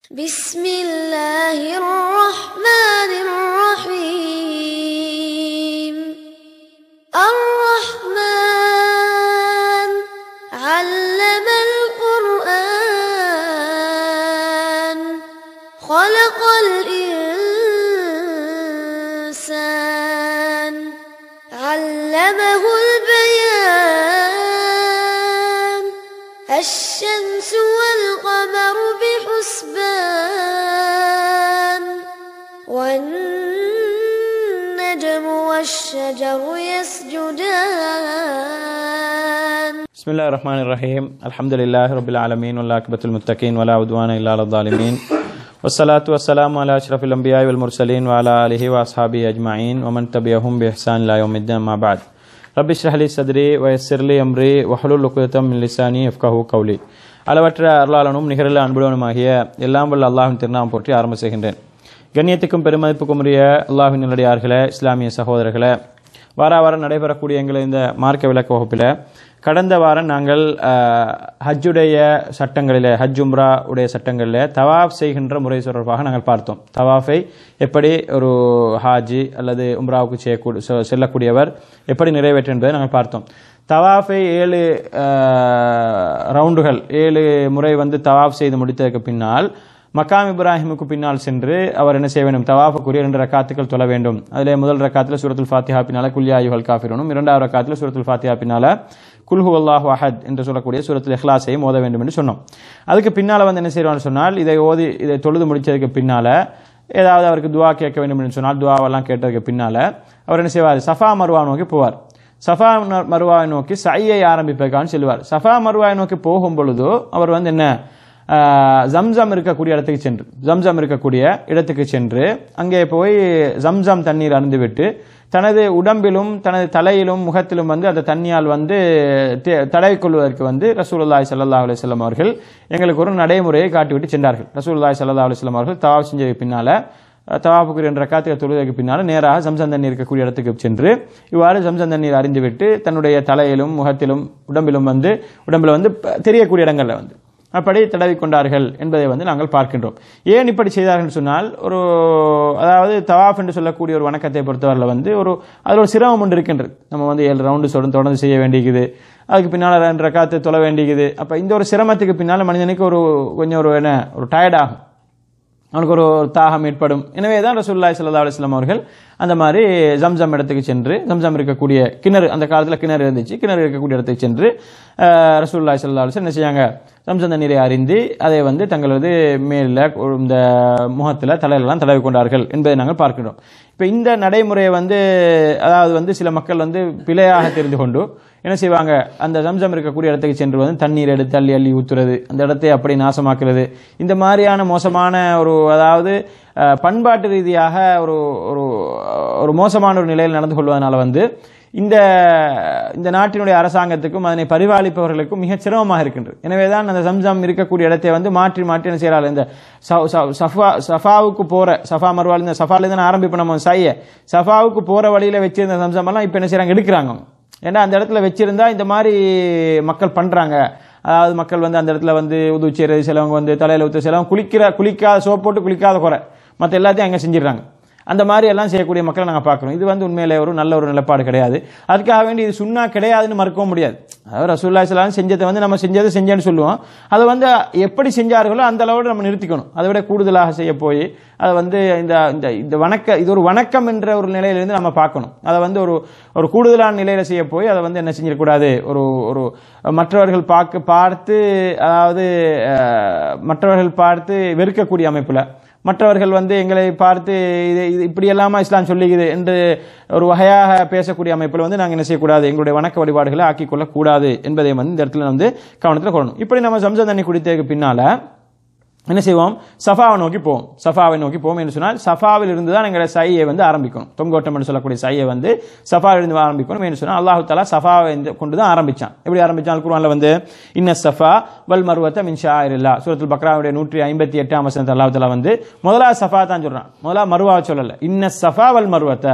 بسم الله الرحمن الرحيم الرحمن علم القرآن خلق الإنسان علمه البيان الشمس والقمر بحسبان والنجم والشجر يسجدان بسم الله الرحمن الرحيم الحمد لله رب العالمين والعاقبة المتقين ولا عدوان إلا على الظالمين والصلاة والسلام على أشرف الأنبياء والمرسلين وعلى آله وأصحابه أجمعين ومن تبعهم بإحسان إلى يوم الدين ما بعد رب اشرح لي صدري ويسر لي أمري واحلل عقدة من لساني يفقهوا قولي அளவற்ற அருளாளனும் நிகரில் அன்புடனுமாகிய எல்லாம் வல்ல அல்லாஹின் திருநாமம் போற்றி ஆரம்ப செய்கின்றேன் கண்ணியத்துக்கும் பெருமதிப்புக்கும் உரிய அல்லாஹின் நல்லடியார்களே இஸ்லாமிய சகோதரர்களே வார வாரம் நடைபெறக்கூடிய எங்கள் இந்த மார்க்க விளக்க வகுப்பில் கடந்த வாரம் நாங்கள் அஹ், ஹஜ்ஜுடைய சட்டங்களில் ஹஜ் உம்ரா உடைய சட்டங்களில் தவாஃப் செய்கின்ற முறை தொடர்பாக நாங்கள் பார்த்தோம் தவாஃபை எப்படி ஒரு ஹாஜி அல்லது உம்ராவுக்கு செய்யக்கூடிய செ- செல்லக்கூடியவர் எப்படி நிறைவேற்று என்பதை நாங்கள் பார்த்தோம் தவாஃபை ஏழு அஹ், ரவுண்டுகள் ஏழு முறை வந்து தவாஃப் செய்து முடித்ததற்கு பின்னால் மக்காம் இப்ராஹிமுக்கு பின்னால் சென்று அவர் என்ன செய்ய வேண்டும் தவாஃபுக்குரிய இரண்டு ரக்காத்துக்கள் தொழ வேண்டும் அதிலே முதல் ரக்காத்தில் சூரத்துல் ஃபாத்திஹா பின்னால குல்யா யுஹல் காஃபிரனும் இரண்டாவது ரக்காத்தில் சூரத்துல் ஃபாத்திஹா பின்னால குல்ஹு அல்லாஹு அஹத் என்று சொல்லக்கூடிய சூரத்துல் இஹ்லாஸையும் ஓத வேண்டும் என்று சொன்னோம் அதுக்கு பின்னால வந்து என்ன செய்வான்னு சொன்னால் இதை ஓதி இதை தொழுது முடிச்சதுக்கு பின்னால ஏதாவது அவருக்கு துவா கேட்க வேண்டும் என்று சொன்னால் துவாவெல்லாம் கேட்டதுக்கு பின்னால அவர் என்ன செய்வார் சஃபா மருவா நோக்கி போவார் சஃபா ம- மருவாவை நோக்கி சையை ஆரம்பிப்பதற்கான செல்வார் சஃபா மருவாவை நோக்கி போகும் பொழுதோ அவர் வந்து என்ன ஆஹ், ஜம்சம் இருக்கக்கூடிய இடத்துக்கு சென்று ஜம்சம் இருக்கக்கூடிய இடத்துக்கு சென்று அங்கே போய் ஜம்சம் தண்ணீர் அருந்துவிட்டு தனது உடம்பிலும் தனது தலையிலும் முகத்திலும் வந்து அந்த தண்ணியால் வந்து தே- தடவிக் கொள்வதற்கு வந்து ரசூலுல்லாஹி ஸல்லல்லாஹு அலைஹி வஸல்லம் அவர்கள் எங்களுக்கு ஒரு நடைமுறையை காட்டிவிட்டு சென்றார்கள் ரசூலுல்லாஹி ஸல்லல்லாஹு அலைஹி வஸல்லம் அவர்கள் தவாப் செஞ்சதுக்கு பின்னால தவாப்புக்கு என்ற காத்துக்கு தொழுவதற்கு பின்னால் நேராக சம்சம் தண்ணீர் இருக்கக்கூடிய இடத்துக்கு சென்று இவ்வாறு சம்சம் தண்ணீர் அறிந்துவிட்டு தன்னுடைய தலையிலும் முகத்திலும் உடம்பிலும் வந்து உடம்பில் வந்து ப- தெரியக்கூடிய இடங்களில் வந்து அப்படி தடவி கொண்டார்கள் என்பதை வந்து நாங்கள் பார்க்கின்றோம் ஏன் இப்படி செய்தார்கள் என்று சொன்னால் ஒரு அதாவது தவாஃப் என்று சொல்லக்கூடிய ஒரு வணக்கத்தை பொறுத்தவரையில் வந்து ஒரு அதில் ஒரு சிரமம் ஒன்று இருக்கின்றது நம்ம வந்து ஏழு ரவுண்டு தொடர்ந்து தொடர்ந்து செய்ய வேண்டியது அதுக்கு பின்னால் ரெண்டு ரக்காத்து தொழ வேண்டியது அப்போ இந்த ஒரு சிரமத்துக்கு பின்னால் மனிதனுக்கு ஒரு கொஞ்சம் ஒரு என்ன ஒரு டயர்ட் ஆகும் அவனுக்கு ஒரு தாகம் ஏற்படும் எனவே தான் ரசூல்லாய் சல்லா அலுவலாம் அவர்கள் அந்த மாதிரி ஜம்சம் இடத்துக்கு சென்று ஜம்சம் இருக்கக்கூடிய கிணறு அந்த காலத்தில் கிணறு இருந்துச்சு கிணறு இருக்கக்கூடிய இடத்துக்கு சென்று அஹ், ரசூலுல்லாஹி ஸல்லல்லாஹு அலைஹி வஸல்லம் என்ன செய்யாங்க ஜம்சம் தண்ணீரை அறிந்து அதை வந்து தங்களது மேலில் இந்த முகத்தில் தலையிலெல்லாம் தடவி கொண்டார்கள் என்பதை நாங்கள் பார்க்கிறோம் இப்போ இந்த நடைமுறையை வந்து அதாவது வந்து சில மக்கள் வந்து பிழையாக தெரிந்து கொண்டு என்ன செய்வாங்க அந்த ஜம்சம் இருக்கக்கூடிய இடத்துக்கு சென்று வந்து தண்ணீர் எடுத்து அள்ளி அள்ளி ஊத்துறது அந்த இடத்தை அப்படி நாசமாக்குறது இந்த மாதிரியான மோசமான ஒரு அதாவது அஹ், பண்பாட்டு ரீதியாக ஒரு ஒரு ஒரு மோசமான ஒரு நிலையில் நடந்து கொள்வதனால வந்து இந்த இந்த நாட்டினுடைய அரசாங்கத்துக்கும் அதனை பரிபாலிப்பவர்களுக்கும் மிக சிரமமாக இருக்கின்றது எனவே தான் அந்த சம்சம் இருக்கக்கூடிய இடத்தை வந்து மாற்றி மாற்றி என்ன செய்யறாங்க இந்த ச- ச- சஃபா சஃபாவுக்கு போற சஃபா மறுவாள் இந்த சஃபால இருந்து ஆரம்பிப்போம் நம்ம சைய சஃபாவுக்கு போற வழியில வச்சிருந்த சம்சம் எல்லாம் இப்போ என்ன செய்றாங்க எடுக்கிறாங்க அவங்க. ஏன்னா அந்த இடத்துல வச்சிருந்தா இந்த மாதிரி மக்கள் பண்றாங்க அதாவது மக்கள் வந்து அந்த இடத்துல வந்து உதவி செய்யறது சிலவங்க வந்து தலையில ஊற்ற சிலவங்க குளிக்கிற குளிக்காத சோப் போட்டு குளிக்காத குறை மற்ற எல்லாத்தையும் அங்கே செஞ்சிடறாங்க அந்த மாதிரி எல்லாம் செய்யக்கூடிய மக்களை நாங்கள் பார்க்குறோம் இது வந்து உண்மையிலே ஒரு நல்ல ஒரு நிலைப்பாடு கிடையாது அதுக்காக வேண்டி இது சுண்ணா கிடையாதுன்னு மறுக்கவும் முடியாது அதாவது ரசூல்லா சலாம் செஞ்சதை வந்து நம்ம செஞ்சதை செஞ்சேன்னு சொல்லுவோம் அதை வந்து எப்படி செஞ்சார்களோ அந்த அளவோடு நம்ம நிறுத்திக்கணும் அதை விட கூடுதலாக செய்ய போய் அதை வந்து இந்த இந்த இந்த வணக்க இது ஒரு வணக்கம் என்ற ஒரு நிலையிலிருந்து நம்ம பார்க்கணும் அதை வந்து ஒரு ஒரு கூடுதலான நிலையில செய்ய போய் அதை வந்து என்ன செஞ்சிடக்கூடாது ஒரு ஒரு மற்றவர்கள் பார்க்க பார்த்து அதாவது அஹ், மற்றவர்கள் பார்த்து வெறுக்கக்கூடிய அமைப்புல மற்றவர்கள் வந்து எங்களை பார்த்து இது இது இப்படி எல்லாமா இஸ்லாம் சொல்லுகிறது என்று ஒரு வகையாக பேசக்கூடிய அமைப்பில் வந்து நாங்கள் என்ன செய்யக்கூடாது எங்களுடைய வணக்க வழிபாடுகளை ஆக்கிக் கொள்ளக்கூடாது என்பதை வந்து இந்த இடத்துல வந்து கவனத்தில் கொள்ளணும் இப்படி நம்ம சம்சம் தண்ணி குடித்ததுக்கு பின்னால என்ன செய்வோம் சஃபாவை நோக்கி போவோம் சஃபாவை நோக்கி போவோம் என்று சொன்னால் சஃபாவில் இருந்து தான் எங்களை சையை வந்து ஆரம்பிக்கணும் தொங்கோட்டம் என்று சொல்லக்கூடிய சையை வந்து சஃபாவில் இருந்து ஆரம்பிக்கணும் என்று சொன்னால் அல்லாஹு தாலா சஃபாவை இந்த- கொண்டு தான் ஆரம்பிச்சான் எப்படி ஆரம்பிச்சான் குர்ஆன்ல வந்து இன்ன சஃபா வல் மருவத்த மின் ஷாயிரில்லா சூரத்துல் பக்ராவுடைய நூற்றி ஐம்பத்தி எட்டாம் வசனத்தை அல்லாஹு தாலா வந்து முதலாவது சஃபா தான் சொல்றான் முதலாவது மருவாவை சொல்லல இன்ன சஃபா வல் மருவத்த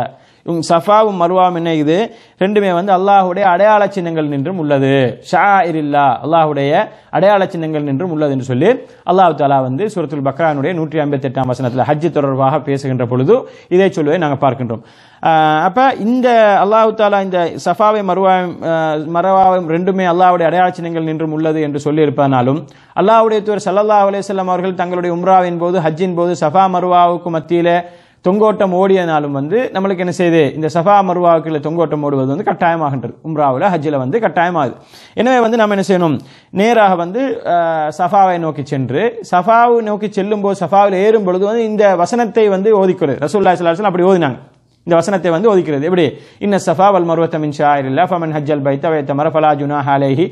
உம் சஃபாவும் மருவாவும் என்ன இது ரெண்டுமே வந்து அல்லாஹுடைய அடையாள சின்னங்கள் நின்றும் உள்ளது ஷா இல்லா அல்லாஹுடைய அடையாள சின்னங்கள் நின்றும் உள்ளது என்று சொல்லி அல்லாஹ் தாலா வந்து சூரத்துல் பக்ரானுடைய நூற்றி ஐம்பத்தி எட்டாம் வசனத்தில் ஹஜ் தொடர்பாக பேசுகின்ற பொழுது இதை சொல்லுவதை நாங்கள் பார்க்கின்றோம் ஆஹ் அப்ப இந்த அல்லாஹு தாலா இந்த சஃபாவை மருவாவும் மரவாவும் ரெண்டுமே அல்லாஹ்வுடைய அடையாள சின்னங்கள் நின்றும் உள்ளது என்று சொல்லி இருப்பதனாலும் அல்லாஹ்வுடைய தூர் சல்லல்லாஹு அலைஹி வஸல்லம் அவர்கள் தங்களுடைய உம்ராவின் போது ஹஜ்ஜின் போது சஃபா மருவாவுக்கு மத்தியில தொங்கோட்டம் ஓடியனாலும் வந்து நம்மளுக்கு என்ன செய்யுது இந்த சஃபா மருவாவுக்குள்ள தொங்கோட்டம் ஓடுவது வந்து கட்டாயமாகின்றது உம்ராவில் ஹஜ்ஜில் வந்து கட்டாயமாகுது எனவே வந்து நம்ம என்ன செய்யணும் நேராக வந்து அஹ், சஃபாவை நோக்கி சென்று சஃபாவை நோக்கி செல்லும் போது சஃபாவில் ஏறும் பொழுது வந்து இந்த வசனத்தை வந்து ஓதிக்கிறது ரசூல்லா ஸல்லல்லாஹு அப்படி ஓதினாங்க இந்த வசனத்தை வந்து ஒதுக்கிறது எப்படி இன்ன சஃபா வல் மருவத்த மின் ஷாயிரில்லா ஃபமன் ஹஜ்ஜல் பைத்த வைத்த மரஃபலா ஜுனாஹ அலைஹி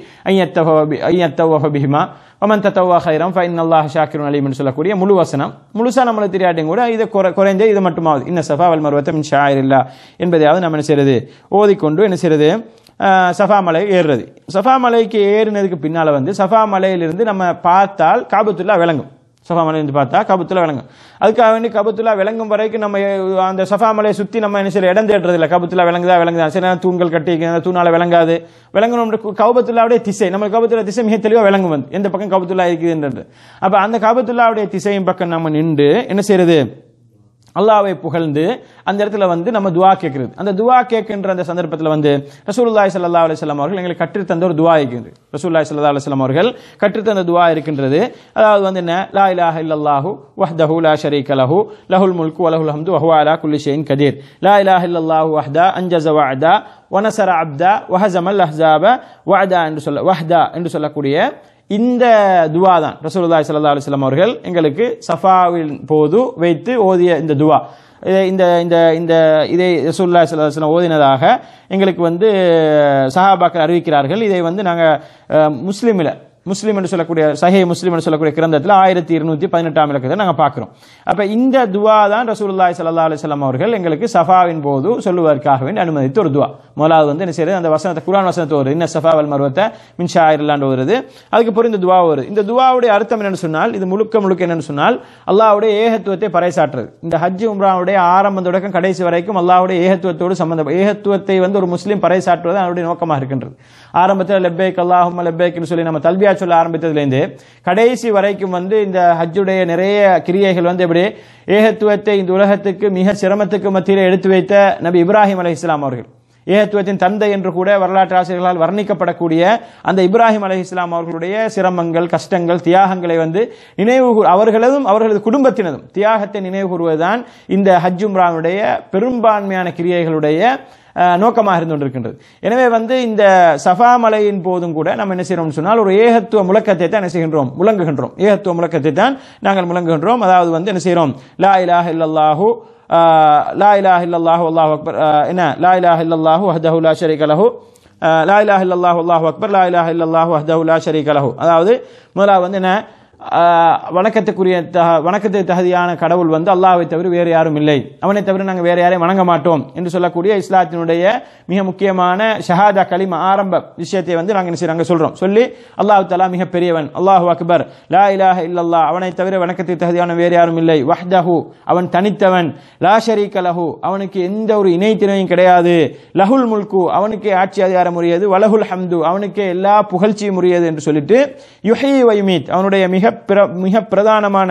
ஐயத்தவஹ பிஹிமா வமன் தத்தவா ஹைரம் ஃபைன் அல்லாஹ் ஷாக்கிருன் அலீம்னு சொல்லக்கூடிய முழு வசனம் முழுசா நம்மளை தெரியாட்டையும் கூட இது குறை குறைஞ்ச இது மட்டுமாவது இன்ன சஃபா வல் மருவத்த மின் ஷாயிரில்லா என்பதையாவது நம்ம என்ன செய்யறது ஓதிக்கொண்டு என்ன செய்யறது ஆஹ், சஃபா மலை ஏறுறது சஃபா மலைக்கு ஏறினதுக்கு பின்னால வந்து சஃபா மலையிலிருந்து நம்ம பார்த்தால் காபத்துல்லா விளங்கும் சஃபா மலை இருந்து பார்த்தா கபத்துல்லா விளங்கும் அதுக்காக வேண்டி கபத்துல்லா விளங்கும் வரைக்கும் நம்ம அஹ், அந்த சஃபா மலையை சுற்றி நம்ம என்ன செய்ய இடம் தேடுறது இல்லை கபத்துல்லா விளங்குதா விளங்குதா சில நேரம் தூண்கள் கட்டி அந்த தூணால விளங்காது விளங்கணும் கபத்துல்லாவுடைய திசை நம்ம கபத்துல்லா திசை மிக தெளிவாக விளங்கும் வந்து எந்த பக்கம் கபத்துல்லா இருக்குதுன்றது அப்ப அந்த கபத்துல்லாவுடைய திசையின் பக்கம் நம்ம நின்று என்ன செய்யறது அல்லாஹ்வை புகழ்ந்து அந்த இடத்துல வந்து நம்ம துவா கேட்கிறது அந்த துவா கேட்கின்ற அந்த சந்தர்ப்பத்தில் வந்து ரசூலுல்லாஹி ஸல்லல்லாஹு அலைஹி வஸல்லம் அவர்கள் எங்களுக்கு கற்றுத்தந்த ஒரு துவா இருக்கிறது ரசூலுல்லாஹி ஸல்லல்லாஹு அலைஹி வஸல்லம் அவர்கள் கற்றுத்தந்த துவா இருக்கின்றது அதாவது வந்து என்ன லா இலாஹ இல்லல்லாஹு வஹ்தஹு லா ஷரீக லஹு லஹுல் முல்கு வ லஹுல் ஹம்து வஹுவ அலா குல்லி ஷைஇன் கதீர் லா இலாஹ இல்லல்லாஹு வஹ்தா அன்ஜஸ வஅதா வனசர அப்தா வஹஸமல் அஹ்ஸாப வஅதா என்று சொல்ல வஹ்தா என்று சொல்லக்கூடிய இந்த துவா தான் ரசூலுல்லாஹி ஸல்லல்லாஹு அலைஹி வஸல்லம் அவர்கள் எங்களுக்கு சஃபாவின் போது வைத்து ஓதிய இந்த துவா இதை- இந்த இந்த இந்த இதை ரசூலுல்லாஹி ஸல்லல்லாஹு அலைஹி வஸல்லம் ஓதினதாக எங்களுக்கு வந்து சஹாபாக்கள் அறிவிக்கிறார்கள் இதை வந்து நாங்கள் முஸ்லீமில் முஸ்லீம் என்று சொல்லக்கூடிய சஹே முஸ்லீம் என்று சொல்லக்கூடிய கிரந்தத்தில் ஆயிரத்தி இருநூத்தி பதினெட்டாம் இலக்கத்தை நாங்கள் பார்க்கிறோம் அப்ப இந்த துவா தான் ரசூலுல்லாஹி ஸல்லல்லாஹு அலைஹி வஸல்லம் அவர்கள் எங்களுக்கு சஃபாவின் போது சொல்லுவதற்காக வேண்டி அனுமதித்த ஒரு துவா முதலாவது வந்து என்ன செய்யறது அந்த வசனத்தை குர்ஆன் வசனத்தை வருது இன்ன சஃபா வல் மர்வத்தை மின் ஷாயிரலாண்டு வருது அதுக்கு பிறகு இந்த துவா வருது இந்த துவாவுடைய அர்த்தம் என்னன்னு சொன்னால் இது முழுக்க முழுக்க என்னன்னு சொன்னால் அல்லாஹ்வுடைய ஏகத்துவத்தை பறைசாற்றுறது இந்த ஹஜ் உம்ராவுடைய ஆரம்பம் தொடக்கம் கடைசி வரைக்கும் அல்லாஹ்வுடைய ஏகத்துவத்தோடு சம்பந்தம் ஏகத்துவத்தை வந்து ஒரு முஸ்லீம் பறைசாற்றுவது அவருடைய நோக்கமாக இருக்கின்றது ஆரம்பத்தில் லெப்பேக் அல்லாஹும் லெப்பேக்னு சொல்லி நம்ம தல்பியா சொல்ல ஆரம்பித்ததுலேருந்து கடைசி வரைக்கும் வந்து இந்த ஹஜ்ஜுடைய நிறைய கிரியைகள் வந்து எப்படி ஏகத்துவத்தை இந்த உலகத்துக்கு மிக சிரமத்துக்கு மத்தியில் எடுத்து வைத்த நபி இப்ராஹிம் அலை இஸ்லாம் அவர்கள் ஏகத்துவத்தின் தந்தை என்று கூட வரலாற்று ஆசிரியர்களால் வர்ணிக்கப்படக்கூடிய அந்த இப்ராஹிம் அலை இஸ்லாம் அவர்களுடைய சிரமங்கள் கஷ்டங்கள் தியாகங்களை வந்து நினைவு கூ- அவர்களதும் அவர்களது குடும்பத்தினதும் தியாகத்தை நினைவு கூறுவதுதான் இந்த ஹஜ் உம்ரானுடைய பெரும்பான்மையான கிரியைகளுடைய அஹ், நோக்கமாக இருந்து கொண்டிருக்கின்றது எனவே வந்து இந்த சஃபா மலையின் போதும் கூட நம்ம என்ன செய்யறோம் சொன்னால் ஒரு ஏகத்துவ முழக்கத்தை தான் என்ன செய்கின்றோம் முழங்குகின்றோம் ஏகத்துவ முழக்கத்தை தான் நாங்கள் முழங்குகின்றோம் அதாவது வந்து என்ன செய்யறோம் லா இலாஹ இல்லல்லாஹு ஆஹ், லா இலாஹ இல்லல்லாஹு அல்லாஹு அக்பர் ஆஹ், என்ன லா இலாஹ இல்லல்லாஹு வஹ்தஹு லா ஷரீக லஹு ஆஹ், லா இலாஹ இல்லல்லாஹு அல்லாஹு அக்பர் லா இலாஹ இல்லல்லாஹு வஹ்தஹு லா ஷரீக லஹு அதாவது முதலாவது வந்து என்ன ஆஹ், வணக்கத்துக்குரிய தக- வணக்கத்துக்கு தகுதியான கடவுள் வந்து அல்லாஹ்வை தவிர வேறு யாரும் இல்லை அவனை தவிர நாங்கள் வேறு யாரையும் வணங்க மாட்டோம் என்று சொல்லக்கூடிய இஸ்லாத்தினுடைய மிக முக்கியமான ஷஹாதா கலிமா ஆரம்ப விஷயத்தை வந்து நாங்கள் என்ன செய்றாங்க சொல்றோம் சொல்லி அல்லாஹ் தலா மிக பெரியவன் அல்லாஹு அக்பர் லா இலாஹ இல்லல்லாஹ் அவனை தவிர வணக்கத்துக்கு தகுதியான வேறு யாரும் இல்லை வஹ்தஹு அவன் தனித்தவன் லா ஷரீக லஹு அவனுக்கு எந்த ஒரு இணை திணையும் கிடையாது லஹுல் முல்கு அவனுக்கே ஆட்சி அதிகாரம் உரியது வலஹுல் ஹம்து அவனுக்கே எல்லா புகழ்ச்சியும் உரியது என்று சொல்லிட்டு யுஹி வைமீத் அவனுடைய மிக பிர மிக பிரதானமான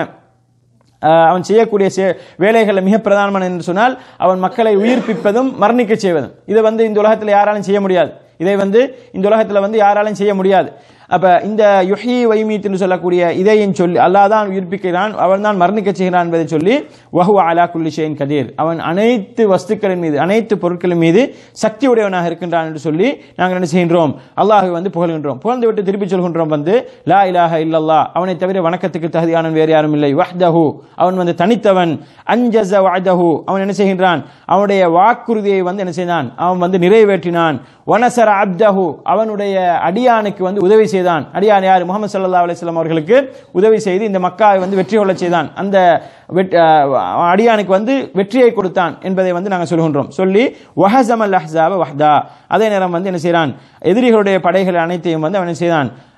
ஆஹ் அவன் செய்யக்கூடிய செ- வேலைகளில் மிக பிரதானமான என்று சொன்னால் அவன் மக்களை உயிர்ப்பிப்பதும் மரணிக்க செய்வதும் இதை வந்து இந்த உலகத்தில் யாராலும் செய்ய முடியாது இதை வந்து இந்த உலகத்தில் வந்து யாராலும் செய்ய முடியாது அப்ப இந்த யுஹி வைமீத் என்று சொல்லக்கூடிய இதையும் சொல்லி அல்லாஹ் தான் உயிர்ப்பிக்கிறான் அவன் தான் மரணிக்க செய்கிறான் என்பதை சொல்லி வஹு அலா குல்லி ஷைன் கதீர் அவன் அனைத்து வஸ்துக்களின் மீது அனைத்து பொருட்களின் மீது சக்தி உடையவனாக இருக்கின்றான் என்று சொல்லி நாங்கள் என்ன செய்கின்றோம் அல்லாஹை வந்து புகழ்கின்றோம் புகழ்ந்து விட்டு திருப்பி சொல்கின்றோம் வந்து லா இலாஹ இல்லல்லாஹ் அவனை தவிர வணக்கத்துக்கு தகுதியானவன் வேறு யாரும் இல்லை வஹ்தஹு அவன் வந்து தனித்தவன் அன்ஜஸ வஅதஹு அவன் என்ன செய்கின்றான் அவனுடைய வாக்குறுதியை வந்து என்ன செய்தான் அவன் வந்து நிறைவேற்றினான் வனசர அப்தஹு அவனுடைய அடியானுக்கு வந்து உதவி செய்தான் அடியான் யார் முகமது ஸல்லல்லாஹு அலைஹி வஸல்லம் அவர்களுக்கு உதவி செய்து இந்த மக்காவை வந்து வெற்றி கொள்ளச் செய்தான் அந்த வெட்- அஹ் அடியானுக்கு வந்து வெற்றியை கொடுத்தான் என்பதை வந்து நாங்கள் சொல்கின்றோம் சொல்லி வஹசமல் அஹ்ஸாப வஹ்தா அதே நேரம் வந்து என்ன செய்கிறான் எதிரிகளுடைய படைகள் அனைத்தையும் வந்து அவன் என்ன செய்தான்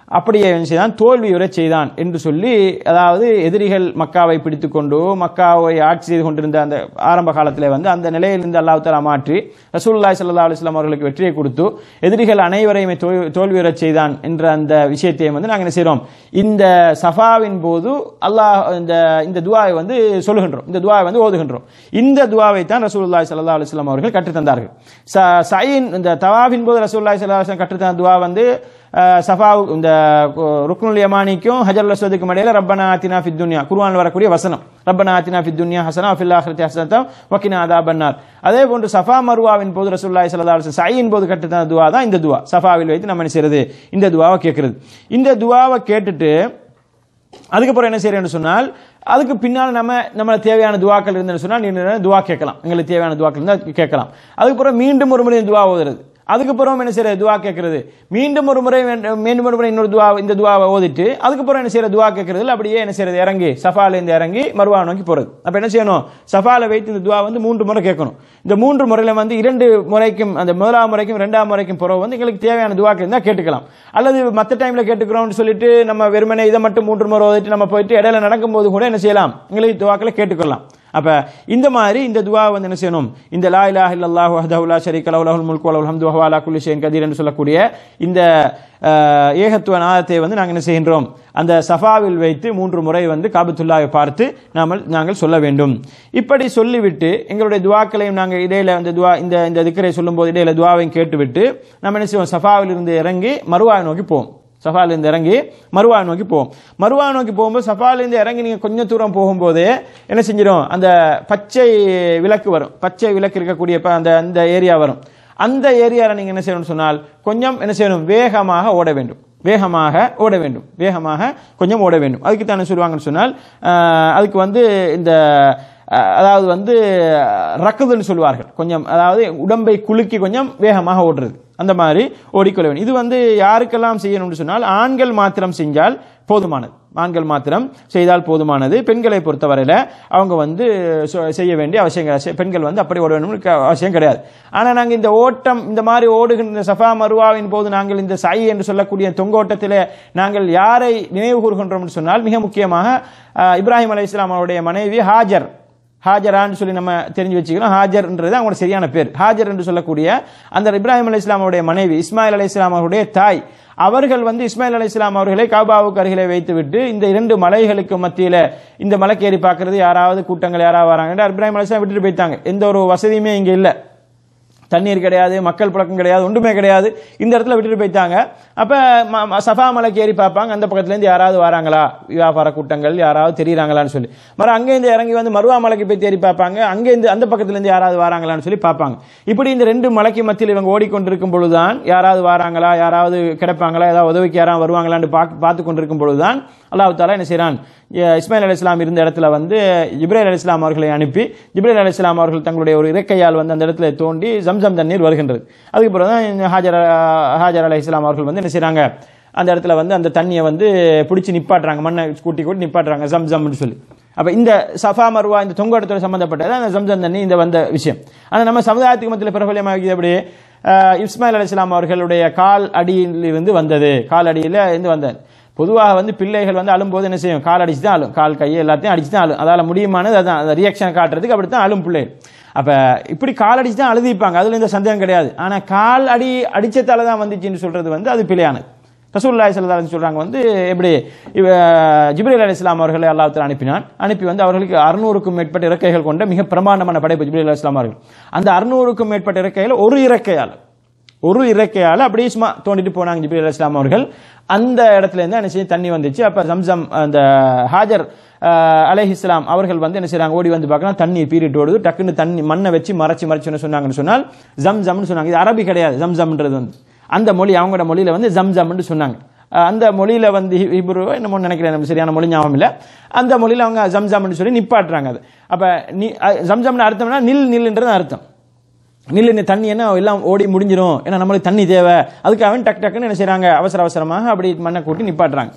அப்படியே என்ன செய்தான் தோல்வியுற செய்தான் என்று சொல்லி அதாவது எதிரிகள் மக்காவை பிடித்துக்கொண்டு மக்காவை ஆட்சி செய்து கொண்டிருந்த அந்த ஆரம்ப காலத்தில் வந்து அந்த நிலையிலிருந்து அல்லாஹ் தஆலா மாற்றி ரசூலுல்லாஹி ஸல்லல்லாஹு அலைஹி வஸல்லம் அவர்களுக்கு வெற்றியை கொடுத்து எதிரிகள் அனைவரையுமே தோல்- தோல்வியுறச் செய்தான் என்ற அந்த விஷயத்தை வந்து நாங்கள் என்ன செய்றோம் இந்த சஃபாவின் போது அல்லாஹ் இந்த இந்த துவாவை வந்து சொல்லுகின்றோம் இந்த துவாவை வந்து ஓதுகின்றோம் இந்த துவாவை தான் ரசூலுல்லாஹி ஸல்லல்லாஹு அலைஹி வஸல்லம் அவர்கள் கற்றுத்தந்தார்கள் ச- சயின் இந்த தவாஃபின் போது ரசூலுல்லாஹி ஸல்லல்லாஹு அலைஹி வஸல்லம் கற்றுத்தந்த துவா வந்து அஹ், சஃபா இந்த கு- ருக்னுல் யமானிக்கும் ஹஜர் அஸ்வதுக்கும் இடையில ரப்பனா ஆத்தினா ஃபித் துன்யா குர்ஆன்ல வரக்கூடிய வசனம் ரப்பனா ஆத்தினா ஃபித் துன்யா ஹசனா ஃபில் ஆখিরাতি ஹசனத்தம் வகினா அதாபன்னார் அதே போன்று சஃபா மர்வாவின் போது ரசூலுல்லாஹி ஸல்லல்லாஹு அலைஹி வஸல்லம் சையின் போது கற்றுத்தந்த துவா தான் இந்த துவா சஃபாவில் வைத்து நம்ம என்ன செய்யறது இந்த துவாவை கேட்கிறது இந்த துவாவை கேட்டுட்டு அதுக்கப்புறம் என்ன செய்யறேன்னு சொன்னால் அதுக்கு பின்னால் நம்ம நம்ம தேவையான துவாக்கள் இருந்தேன்னு சொன்னால் நீங்க துவா கேட்கலாம் எங்களுக்கு தேவையான துவாக்கள் இருந்தால் கேட்கலாம் அதுக்கப்புறம் மீண்டும் ஒரு முறை துவா ஓதுறது அதுக்கப்புறம் என்ன செய்யறது துவா கேட்கறது மீண்டும் ஒரு முறை வேண்ட- மீண்டும் ஒரு முறை இன்னொரு துவா இந்த துவாவை ஓதிட்டு அதுக்கப்புறம் என்ன செய்யற துவா கேட்கறது அப்படியே என்ன செய்யறது இறங்கி சஃபால இருந்து இறங்கி மறுவா நோக்கி போறது அப்ப என்ன செய்யணும் சஃபால வைத்து இந்த துவா வந்து மூன்று முறை கேட்கணும் இந்த மூன்று முறையில வந்து இரண்டு முறைக்கும் அந்த முதலாம் முறைக்கும் இரண்டாம் முறைக்கும் பிறகு வந்து எங்களுக்கு தேவையான துவாக்கள் இருந்தால் கேட்டுக்கலாம் அல்லது மற்ற டைம்ல கேட்டுக்கிறோம்னு சொல்லிட்டு நம்ம வெறுமனே இதை மட்டும் மூன்று முறை ஓதிட்டு நம்ம போயிட்டு இடையில நடக்கும்போது கூட என்ன செய்யலாம் எங்களுக்கு துவாக்களை கேட்டுக்கொள்ளலாம் அப்ப இந்த மாதிரி இந்த துவா வந்து என்ன செய்யணும் இந்த லா இலாஹ இல்லல்லாஹு வஹ்தஹு லா ஷரீக லஹு லஹுல் முல்கு வலஹுல் ஹம்து வஹுவ அலா குல்லி ஷைஇன் கதீர் என்று சொல்லக்கூடிய இந்த அஹ், ஏகத்துவ நாதத்தை வந்து நாங்கள் என்ன செய்கின்றோம் அந்த சஃபாவில் வைத்து மூன்று முறை வந்து காபத்துல்லாவை பார்த்து நாமல் நாங்கள் சொல்ல வேண்டும் இப்படி சொல்லிவிட்டு எங்களுடைய துவாக்களையும் நாங்கள் இடையில அந்த துவா இந்த இந்த திக்கரை சொல்லும்போது இடையில துவாவையும் கேட்டுவிட்டு நம்ம என்ன செய்வோம் சஃபாவில் இருந்து இறங்கி மறுவாயை நோக்கி போவோம் சஃபால இருந்து இறங்கி மருவா நோக்கி போவோம் மருவா நோக்கி போகும்போது சஃபால இருந்து இறங்கி நீங்க கொஞ்சம் தூரம் போகும்போதே என்ன செஞ்சிடும் அந்த பச்சை விளக்கு வரும் பச்சை விளக்கு இருக்கக்கூடிய ப- அந்த அந்த ஏரியா வரும் அந்த ஏரியாவில் நீங்க என்ன செய்யணும்னு சொன்னால் கொஞ்சம் என்ன செய்யணும் வேகமாக ஓட வேண்டும் வேகமாக ஓட வேண்டும் வேகமாக கொஞ்சம் ஓட வேண்டும் அதுக்கு தானே சொல்லுவாங்கன்னு சொன்னால் ஆஹ், அதுக்கு வந்து இந்த அஹ், அதாவது வந்து ரக்குதுன்னு சொல்லுவார்கள் கொஞ்சம் அதாவது உடம்பை குலுக்கி கொஞ்சம் வேகமாக ஓடுறது அந்த மாதிரி ஓடிக்கொள்ள வேண்டும் இது வந்து யாருக்கெல்லாம் செய்யணும்னு சொன்னால் ஆண்கள் மாத்திரம் செஞ்சால் போதுமானது ஆண்கள் மாத்திரம் செய்தால் போதுமானது பெண்களை பொறுத்தவரையில அவங்க வந்து சொ- செய்ய வேண்டிய அவசியம் கிடையாது பெண்கள் வந்து அப்படி ஓட வேண்டும் அவசியம் கிடையாது ஆனா நாங்க இந்த ஓட்டம் இந்த மாதிரி ஓடுகின்ற சஃபா மருவாவின் போது நாங்கள் இந்த சை என்று சொல்லக்கூடிய தொங்கோட்டத்திலே நாங்கள் யாரை நினைவு கூறுகின்றோம் என்று சொன்னால் மிக முக்கியமாக அஹ், இப்ராஹிம் அலை இஸ்லாம் அவருடைய மனைவி ஹாஜர் ஹாஜரான்னு சொல்லி நம்ம தெரிஞ்சு வச்சுக்கிறோம் ஹாஜர்ன்றது அவங்களோட சரியான பேர் ஹாஜர் என்று சொல்லக்கூடிய அந்த இப்ராஹிம் அலி அவருடைய மனைவி இஸ்மாயில் அலி அவருடைய தாய் அவர்கள் வந்து இஸ்மாயில் அலி அவர்களை காபாவுக்கு அருகிலே வைத்துவிட்டு இந்த இரண்டு மலைகளுக்கு மத்தியில இந்த மலைக்கு ஏறி பார்க்கறது யாராவது கூட்டங்கள் யாராவது வராங்க இப்ராஹிம் அலி விட்டுட்டு போயிட்டாங்க எந்த ஒரு வசதியுமே இங்க இல்லை தண்ணீர் கிடையாது மக்கள் புழக்கம் கிடையாது ஒன்றுமே கிடையாது இந்த இடத்துல விட்டுட்டு போயிட்டாங்க அப்ப ம- ம- சஃபா மலைக்கு ஏறி பார்ப்பாங்க அந்த பக்கத்துல இருந்து யாராவது வராங்களா வியாபார கூட்டங்கள் யாராவது தெரியுறாங்களான்னு சொல்லி மறு அங்கேருந்து இறங்கி வந்து மருவா மலைக்கு போய் தேடி பார்ப்பாங்க அங்கேருந்து அந்த பக்கத்துல இருந்து யாராவது வராங்களான்னு சொல்லி பார்ப்பாங்க இப்படி இந்த ரெண்டு மலைக்கு மத்தியில் இவங்க ஓடிக்கொண்டிருக்கும் பொழுதுதான் யாராவது வராங்களா யாராவது கிடைப்பாங்களா ஏதாவது உதவிக்கு யாராவது வருவாங்களான்னு பார்த்து பார்த்து கொண்டிருக்கும் பொழுதுதான் அல்லாஹ் தாலா என்ன செய்றான் எ- இஸ்மாயில் அலி இஸ்லாம் இருந்த இடத்துல வந்து ஜிப்ரேல் அலி இஸ்லாம் அவர்களை அனுப்பி ஜிப்ரேல் அலி இஸ்லாம் அவர்கள் தங்களுடைய ஒரு இறக்கையால் வந்து அந்த இடத்துல தோண்டி ஜம்சம் தண்ணீர் வருகின்றது அதுக்கு பிறகு தான் இந்த ஹாஜர் ஹாஜர் அலி இஸ்லாம் அவர்கள் வந்து என்ன செய்றாங்க அந்த இடத்துல வந்து அந்த தண்ணியை வந்து பிடிச்சி நிப்பாட்டுறாங்க மண்ணை கூட்டி கூட்டி நிப்பாட்டுறாங்க ஜம் ஜம்னு சொல்லி அப்ப இந்த சஃபா மருவா இந்த தொங்கோட்டத்தோட சம்பந்தப்பட்டது அந்த ஜம்சம் தண்ணி இந்த வந்த விஷயம் ஆனா நம்ம சமுதாயத்துக்கு மத்தியில் பிரபலியமாக அப்படி அஹ், இஸ்மாயில் அலி இஸ்லாம் அவர்களுடைய கால் அடியில் இருந்து வந்தது கால் அடியில் இருந்து வந்தது பொதுவாக வந்து பிள்ளைகள் வந்து அழும்போது என்ன செய்யும் கால் அடிச்சு தான் அழும் கால் கை எல்லாத்தையும் அடிச்சு தான் அழும் அதால முடியுமானது அதான் அந்த ரியாக்ஷன் காட்டுறதுக்கு அப்படி தான் அழும் பிள்ளைகள் அப்ப இப்படி கால் அடிச்சு தான் அழுதிப்பாங்க அதுல எந்த சந்தேகம் கிடையாது ஆனா கால் அடி அடிச்சதால தான் வந்துச்சுன்னு சொல்றது வந்து அது பிழையானது ரசூல்லாய் சல்லா சொல்றாங்க வந்து எப்படி இவ ஜிப்ரீல் அலி இஸ்லாம் அவர்களை அல்லாஹ் அனுப்பினான் அனுப்பி வந்து அவர்களுக்கு அறுநூறுக்கும் மேற்பட்ட இறக்கைகள் கொண்ட மிக பிரமாண்டமான படைப்பு ஜிப்ரீல் அலி இஸ்லாம் அவர்கள் அந்த அறுநூறுக்கும் மேற்பட்ட இறக்கைகள் ஒரு இறக்கையால் ஒரு இறக்கையால அப்படியே சும்மா தோண்டிட்டு போனாங்க ஜிப்ரீல் அலி இஸ்லாம் அவர்கள் அந்த இடத்துல இருந்து என்ன செய்ய தண்ணி வந்துச்சு அப்ப ஜம்சம் அந்த ஹாஜர் அலைஹி இஸ்லாம் அவர்கள் வந்து என்ன செய்றாங்க ஓடி வந்து பார்க்கலாம் தண்ணி பீரிட்டு ஓடுது டக்குன்னு தண்ணி மண்ணை வச்சு மறைச்சு மறைச்சு என்ன சொன்னாங்கன்னு சொன்னால் ஜம் ஜம்னு சொன்னாங்க இது அரபி கிடையாது ஜம் ஜம்ன்றது வந்து அந்த மொழி அவங்களோட மொழியில வந்து ஜம் ஜம்னு சொன்னாங்க அஹ் அந்த மொழியில வந்து ஹிப்ரு என்னமோ நினைக்கிறேன் நம்ம சரியான மொழி ஞாபகம் இல்லை அந்த மொழியில அவங்க ஜம் ஜம்னு சொல்லி நிப்பாட்டுறாங்க அது அப்ப நீ ஜம் ஜம்னு அர்த்தம்னா நில் நில்ன்றது அர்த்தம் நில்லு தண்ணி என்ன எல்லாம் ஓடி முடிஞ்சிரும் ஏன்னா நம்மளுக்கு தண்ணி தேவை அதுக்காக டக் டக்குன்னு என்ன செய்றாங்க அவசர அவசரமாக அப்படி மண்ணை கூட்டி நிப்பாட்டுறாங்க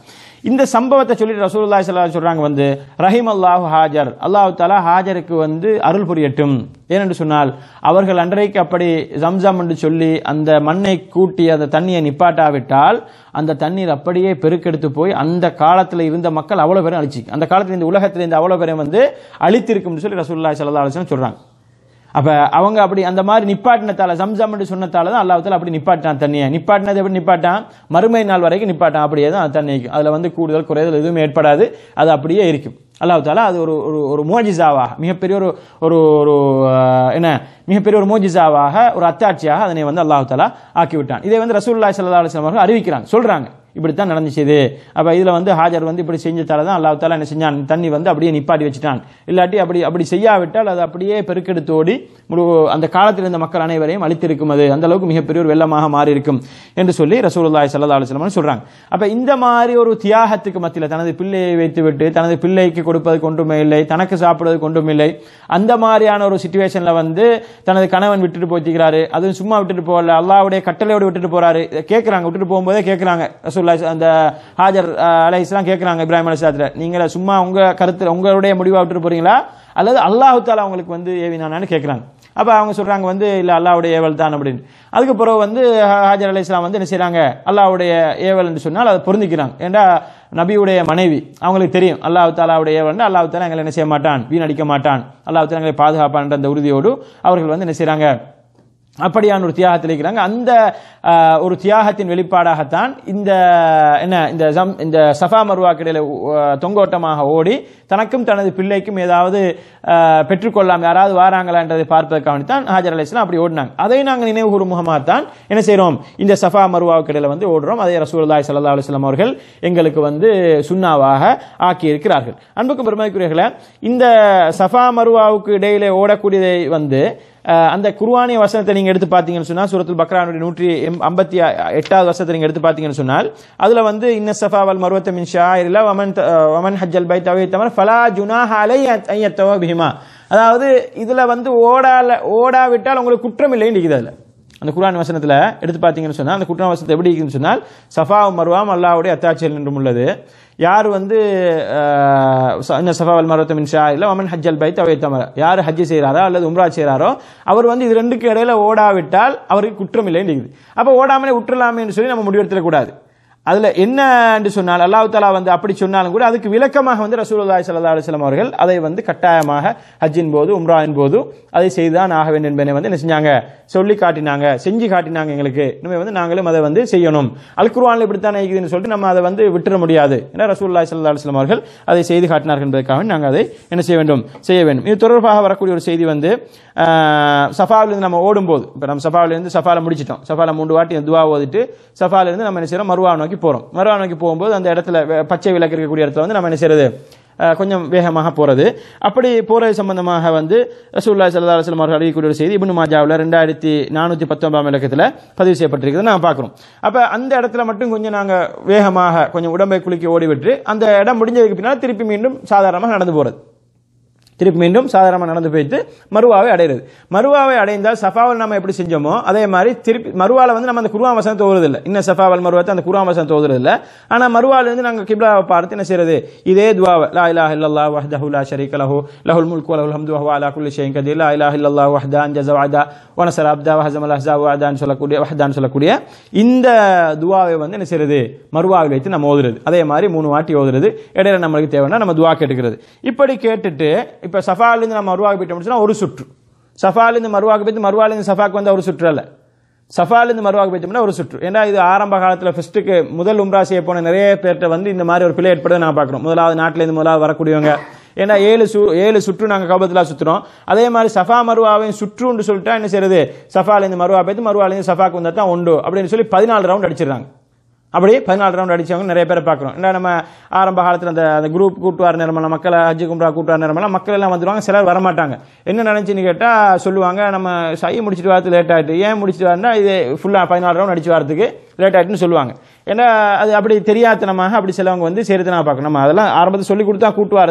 இந்த சம்பவத்தை சொல்லிட்டு ரசூலுல்லாஹி ஸல்லல்லாஹு அலைஹி சொல்றாங்க வந்து ரஹிம் அல்லாஹு ஹாஜர் அல்லாஹ் தாலா ஹாஜருக்கு வந்து அருள் புரியட்டும் ஏனென்று சொன்னால் அவர்கள் அன்றைக்கு அப்படி ஜம்சம் என்று சொல்லி அந்த மண்ணை கூட்டி அந்த தண்ணியை நிப்பாட்டாவிட்டால் அந்த தண்ணீர் அப்படியே பெருக்கெடுத்து போய் அந்த காலத்தில் இருந்த மக்கள் அவ்வளவு பேரும் அழிச்சு அந்த காலத்தில் இந்த உலகத்தில் இந்த அவ்வளவு பேரும் வந்து அழித்திருக்கும்னு சொல்லி ரசூலுல்லாஹி ஸல்லல்லாஹு அலைஹி வஸல்லம் சொல்றாங்க அப்ப அவங்க அப்படி அந்த மாதிரி நிப்பாட்டினத்தால ஜம்சம் என்று சொன்னதால தான் அல்லாஹ் அப்படி நிப்பாட்டான் தண்ணியை நிப்பாட்டினது எப்படி நிப்பாட்டான் மறுமை நாள் வரைக்கும் நிப்பாட்டான் அப்படியே தான் அது தண்ணி இருக்கும். அதுல வந்து கூடுதல் குறைதல் எதுவும் ஏற்படாது அது அப்படியே இருக்கும் அல்லாஹ் தாலா அது ஒரு ஒரு ஒரு மோஜிசாவாக மிகப்பெரிய ஒரு ஒரு ஒரு அஹ், என்ன மிகப்பெரிய ஒரு மோஜிசாவாக ஒரு அத்தாட்சியாக அதனை வந்து அல்லாஹ் தாலா ஆக்கி விட்டான் இதை வந்து ரசூலுல்லாஹி ஸல்லல்லாஹு அலைஹி வஸல்லம் அவர்கள் அறிவிக்கிறாங்க சொல்றாங்க இப்படித்தான் நடந்துச்சு இது அப்ப இதுல வந்து ஹாஜர் வந்து இப்படி செஞ்சதால தான் அல்லாஹ் தாலா என்ன செஞ்சான் தண்ணி வந்து அப்படியே நிப்பாட்டி வச்சுட்டான் இல்லாட்டி அப்படி அப்படி செய்யாவிட்டால் அது அப்படியே பெருக்கெடுத்து ஓடி முழு அந்த காலத்தில் இருந்த மக்கள் அனைவரையும் அழித்திருக்கும் அது அந்த அளவுக்கு மிகப்பெரிய ஒரு வெள்ளமாக மாறி இருக்கும் என்று சொல்லி ரசூலுல்லாஹி ஸல்லல்லாஹு அலைஹி வஸல்லம் சொல்றாங்க அப்ப இந்த மாதிரி ஒரு தியாகத்துக்கு மத்தியில் தனது பிள்ளையை வைத்துவிட்டு தனது பிள்ளைக்கு கொடுப்பதற்கு ஒன்றுமே இல்லை தனக்கு சாப்பிடுவதற்கு ஒன்றும் இல்லை அந்த மாதிரியான ஒரு சுச்சுவேஷன்ல வந்து தனது கணவன் விட்டுட்டு போய்க்கிறாரு அதுவும் சும்மா விட்டுட்டு போகல அல்லாஹ்வுடைய கட்டளையோடு விட்டுட்டு போறாரு இதை கேட்கறாங்க விட்டுட்டு போகும்போதே கேட்கறாங்க ரசூலுல்லாஹி அந்த ஹாஜர் அலைஹிஸ்லாம் கேட்கறாங்க இப்ராஹிம் அலைஹிஸ்ஸலாத்துல நீங்க சும்மா உங்க கருத்துல உங்களுடைய முடிவா விட்டுட்டு போறீங்களா அல்லது அல்லாஹ் தாலா உங்களுக்கு வந்து ஏவினானான்னு கேட்கறாங்க அப்ப அவங்க சொல்றாங்க வந்து இல்ல அல்லாஹ்வுடைய ஏவல் தான் அப்படின்னு அதுக்கு பிறகு வந்து ஹா- ஹாஜர் அலைஹிஸ்ஸலாம் வந்து என்ன செய்றாங்க அல்லாஹ்வுடைய ஏவல் என்று சொன்னால் அதை பொருந்திக்கிறாங்க ஏண்டா நபியுடைய மனைவி அவங்களுக்கு தெரியும் அல்லாஹ் தாலாவுடைய ஏவல் அல்லாஹ் தாலா எங்களை என்ன செய்ய மாட்டான் வீணடிக்க மாட்டான் அல்லாஹ் தாலா எங்களை பாதுகாப்பான்ற அந்த உறுதியோடு அவர்கள் வந்து என்ன செய்றாங்க அப்படியான ஒரு தியாகத்தில் இருக்கிறாங்க அந்த ஆஹ், ஒரு தியாகத்தின் வெளிப்பாடாகத்தான் இந்த என்ன இந்த ஜம் இந்த சஃபா மருவாக்கு இடையில ஆஹ், தொங்கோட்டமாக ஓடி தனக்கும் தனது பிள்ளைக்கும் ஏதாவது ஆஹ், பெற்றுக்கொள்ளலாம் யாராவது வாராங்களா என்றதை பார்ப்பதற்காக தான் ஹாஜர் அலைஸ்லாம் அப்படி ஓடினாங்க அதை நாங்கள் நினைவு கூறும் முகமாக தான் என்ன செய்றோம் இந்த சஃபா மருவாவுக்கு இடையில வந்து ஓடுறோம் அதே ரசூலுல்லாஹி ஸல்லல்லாஹு அலைஹி வஸல்லம் அவர்கள் எங்களுக்கு வந்து சுண்ணாவாக ஆக்கி இருக்கிறார்கள் அன்புக்கும் பெருமைக்குரியர்களே இந்த சஃபா மருவாவுக்கு இடையிலே ஓடக்கூடியதை வந்து அஹ், அந்த குர்ஆனிய வசனத்தை நீங்க எடுத்து பார்த்தீங்கன்னு சொன்னா சூரத்துல் பக்ரானுடைய நூற்றி எம்- ஐம்பத்தி எட்டாவது வசனத்தை நீங்க எடுத்து பார்த்தீங்கன்னு சொன்னால் அதுல வந்து இன்ன சஃபா வல் மருவத்த மின் ஷாயிரில் வமன் த- அஹ், வமன் ஹஜ்ஜல் பை தவை தமர் ஃபலா ஜுனாஹ அலை ஐயத்தவ பிஹிமா அதாவது இதுல வந்து ஓடால ஓடாவிட்டால் உங்களுக்கு குற்றம் இல்லைன்னு இருக்குது அதுல அந்த குர்ஆன் வசனத்துல எடுத்து பார்த்தீங்கன்னு சொன்னா அந்த குர்ஆன் வசனத்தை எப்படி இருக்குன்னு சொன்னால் சஃபா மருவாம் அல்லாஹ்வுடைய அத்தாட்சியில் நின்றும் உள்ளது யார் வந்து அஹ், ச- இந்த சஃபா வல் மருவத்த மின் ஷாயிரில் வமன் ஹஜ்ஜல் பை தவை தமர் யார் ஹஜ் செய்கிறாரோ அல்லது உம்ரா செய்கிறாரோ அவர் வந்து இது ரெண்டுக்கு இடையில ஓடாவிட்டால் அவருக்கு குற்றம் இல்லைன்னு இருக்குது அப்ப ஓடாமலே விட்டுறலாமேன்னு சொல்லி நம்ம முடிவெடுத்துடக்கூடாது அதுல என்ன என்று சொன்னால் அல்லாஹ் தாலா வந்து அப்படி சொன்னாலும் கூட அதுக்கு விளக்கமாக வந்து ரசூலுல்லாஹி ஸல்லல்லாஹு அலைஹி வஸல்லம் அவர்கள் அதை வந்து கட்டாயமாக ஹஜ்ஜின் போது உம்ராவின் போது அதை செய்துதான் ஆக வேண்டும் என்பதை வந்து என்ன செஞ்சாங்க சொல்லி காட்டினாங்க செஞ்சு காட்டினாங்க எங்களுக்கு இனிமே வந்து நாங்களும் அதை வந்து செய்யணும் அல் குர்ஆன்ல இப்படித்தான் இருக்குதுன்னு சொல்லிட்டு நம்ம அதை வந்து விட்டுற முடியாது ஏன்னா ரசூலுல்லாஹி ஸல்லல்லாஹு அலைஹி வஸல்லம் அவர்கள் அதை செய்து காட்டினார்கள் என்பதற்காக நாங்கள் அதை என்ன செய்ய வேண்டும் செய்ய வேண்டும் இது தொடர்பாக வரக்கூடிய ஒரு செய்தி வந்து ஆஹ், சஃபாவிலிருந்து நம்ம ஓடும்போது இப்போ நம்ம சஃபாவிலிருந்து சஃபால முடிச்சிட்டோம் சஃபால மூன்று வாட்டி துவா ஓதிட்டு சஃபாலிருந்து நம்ம என்ன செய்யறோம் மருவா நோக்கி போறோம் மருவா நோக்கி போகும்போது அந்த இடத்துல வே- பச்சை விளக்கு இருக்கக்கூடிய இடத்துல வந்து நம்ம என்ன செய்யறது ஆஹ், கொஞ்சம் வேகமாக போறது அப்படி போறது சம்பந்தமாக வந்து ரசூலுல்லாஹி ஸல்லல்லாஹு அலைஹி வஸல்லம் அவர்கள் அறிவிக்கக்கூடிய ஒரு செய்தி இப்னு மாஜாவில் ரெண்டாயிரத்தி நானூற்றி பத்தொன்பதாம் இலக்கத்தில் பதிவு செய்யப்பட்டிருக்கிறது நான் பார்க்குறோம் அப்ப அந்த இடத்துல மட்டும் கொஞ்சம் நாங்க வேகமாக கொஞ்சம் உடம்பை குலுக்கி ஓடிவிட்டு அந்த இடம் முடிஞ்சதுக்கு பின்னால் திருப்பி மீண்டும் சாதாரணமாக நடந்து போறது திருப்பி மீண்டும் சாதாரணமாக நடந்து போயிட்டு மருவாவை அடையிறது மருவாவை அடைந்தால் சஃபாவல் நம்ம எப்படி செஞ்சோமோ அதே மாதிரி திருப்பி மருவால வந்து நம்ம அந்த குருவா வசனத்தை ஓதுறது இல்லை இன்னும் சஃபாவல் மருவத்தை அந்த குருவா வசனத்தை ஓதுறது இல்லை ஆனால் மருவால இருந்து நாங்கள் கிப்லாவை பார்த்து என்ன செய்யறது இதே துவாவை லா இலாஹ இல்லல்லாஹ் வஹ்தஹு லா ஷரீக லஹு லஹுல் முல்கு வலஹுல் ஹம்து வஹுவ அலா குல்லி ஷைஇன் கதீர் லா இலாஹ இல்லல்லாஹ் வஹ்தான் ஜஸ வஅதா வனசர அப்தா வஹஸமல் அஹ்ஸாப் வஅதான் சொல்லக்கூடிய வஹ்தான் சொல்லக்கூடிய இந்த துவாவை வந்து என்ன செய்யறது மருவாவில் வைத்து நம்ம ஓதுறது அதே மாதிரி மூணு வாட்டி ஓதுறது இடையில நம்மளுக்கு தேவைன்னா நம்ம துவா கேட்டுக்கிறது இப்படி கேட்டுட்டு இப்ப சஃபாலேருந்து நம்ம மருவாக போயிட்டோம்னு சொன்னா ஒரு சுற்று சஃபாலேருந்து மருவாக போயிட்டு மருவாலேருந்து சஃபாக்கு வந்து ஒரு சுற்று அல்ல சஃபாலேருந்து மருவாக போயிட்டோம்னா ஒரு சுற்று ஏன்னா இது ஆரம்ப காலத்தில் ஃபர்ஸ்ட்டுக்கு முதல் உம்ரா செய்ய போன நிறைய பேர்கிட்ட வந்து இந்த மாதிரி ஒரு பிழை ஏற்படுறதை நான் பார்க்குறோம் முதலாவது நாட்டிலேருந்து முதலாவது வரக்கூடியவங்க ஏன்னா ஏழு சு ஏழு சுற்று நாங்கள் கபத்தில் சுற்றுறோம் அதே மாதிரி சஃபா மருவாவையும் சுற்றுன்னு சொல்லிட்டா என்ன செய்யறது சஃபாலேருந்து மருவா போயிட்டு மருவாலேருந்து சஃபாக்கு வந்தா தான் உண்டு அப்படின்னு சொல்லி பதினாலு ரவுண்ட் அடிச்சிடுறாங்க அப்படி பதினாலு ரவுண்ட் அடிச்சவங்க நிறைய பேரை பார்க்குறோம் ஏன்னா நம்ம ஆரம்ப காலத்தில் அந்த அந்த குரூப் கூட்டுவார் நேரமெல்லாம் மக்களை ஹஜ்ஜு கும்ரா கூட்டுவார் நேரமெல்லாம் மக்கள் எல்லாம் வந்துடுவாங்க சிலர் வரமாட்டாங்க என்ன நினைச்சுன்னு கேட்டால் சொல்லுவாங்க நம்ம சை முடிச்சிட்டு வரது லேட் ஆகிட்டு ஏன் முடிச்சிட்டு வரனா இது ஃபுல்லாக பதினாலு ரவுண்ட் அடிச்சு வரதுக்கு லேட் ஆகிட்டுன்னு சொல்லுவாங்க ஏன்னா அது அப்படி தெரியாதனமாக அப்படி சிலவங்க வந்து சேர்த்து நான் பார்க்கணும் நம்ம அதெல்லாம் ஆரம்பத்தில் சொல்லி கொடுத்தா கூட்டு வரது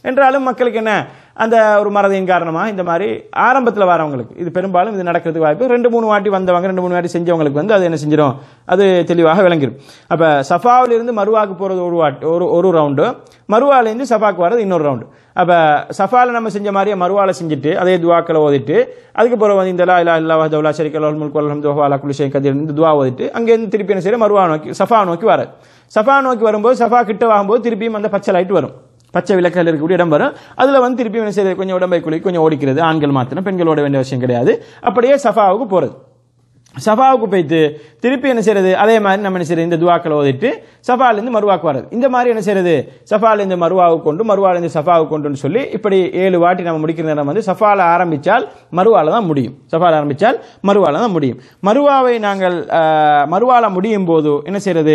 என்றாலும் மக்களுக்கு என்ன அந்த ஒரு மறதியின் காரணமாக இந்த மாதிரி ஆரம்பத்தில் வரவங்களுக்கு இது பெரும்பாலும் இது நடக்கிறதுக்கு வாய்ப்பு ரெண்டு மூணு வாட்டி வந்தவங்க ரெண்டு மூணு வாட்டி செஞ்சவங்களுக்கு வந்து அது என்ன செஞ்சிடும் அது தெளிவாக விளங்கிடும் அப்போ சஃபாவிலிருந்து மருவாக்கு போகிறது ஒரு வாட்டி ஒரு ஒரு ரவுண்டு மருவாலேருந்து சஃபாக்கு வர்றது இன்னொரு ரவுண்டு அப்போ சஃபால நம்ம செஞ்ச மாதிரியே மறுவாலை செஞ்சுட்டு அதே துவாக்களை ஓதிட்டு அதுக்கப்புறம் வந்து இந்த லா இல்லா இல்லா வஹதவுலா ஷரிக்க லஹுல் முல்கு வல் ஹம்து வஹுவ அலா குல்லி ஷைஇன் கதீர் இந்த துவா ஓதிட்டு அங்கேருந்து திருப்பி என்ன செய்யற மருவா நோக்கி சஃபா நோக்கி வர சஃபா நோக்கி வரும்போது சஃபா கிட்ட வாங்கும்போது திருப்பியும் அந்த பச்சை லைட் வரும் பச்சை விளக்கில் இருக்கக்கூடிய இடம் வரும் அதில் வந்து திருப்பி என்ன செய்யுது கொஞ்சம் உடம்பை குளி கொஞ்சம் ஓடிக்கிறது ஆண்கள் மாத்திரம் பெண்களோட வேண்டிய விஷயம் கிடையாது அப்படியே சஃபாவுக்கு போகிறது சஃபாவுக்கு போயிட்டு திருப்பி என்ன செய்யறது அதே மாதிரி நம்ம என்ன செய்யறது இந்த துவாக்களை ஓதிட்டு சஃபாலேருந்து மருவாக்கு வர்றது இந்த மாதிரி என்ன செய்யறது சஃபாலேருந்து மருவாவுக்கு கொண்டு மருவாலேருந்து சஃபாவுக்கு கொண்டுன்னு சொல்லி இப்படி ஏழு வாட்டி நம்ம முடிக்கிற நேரம் வந்து சஃபால ஆரம்பிச்சால் மருவால தான் முடியும் சஃபால ஆரம்பிச்சால் மருவால தான் முடியும் மருவாவை நாங்கள் ஆஹ், மருவால முடியும் போது என்ன செய்யறது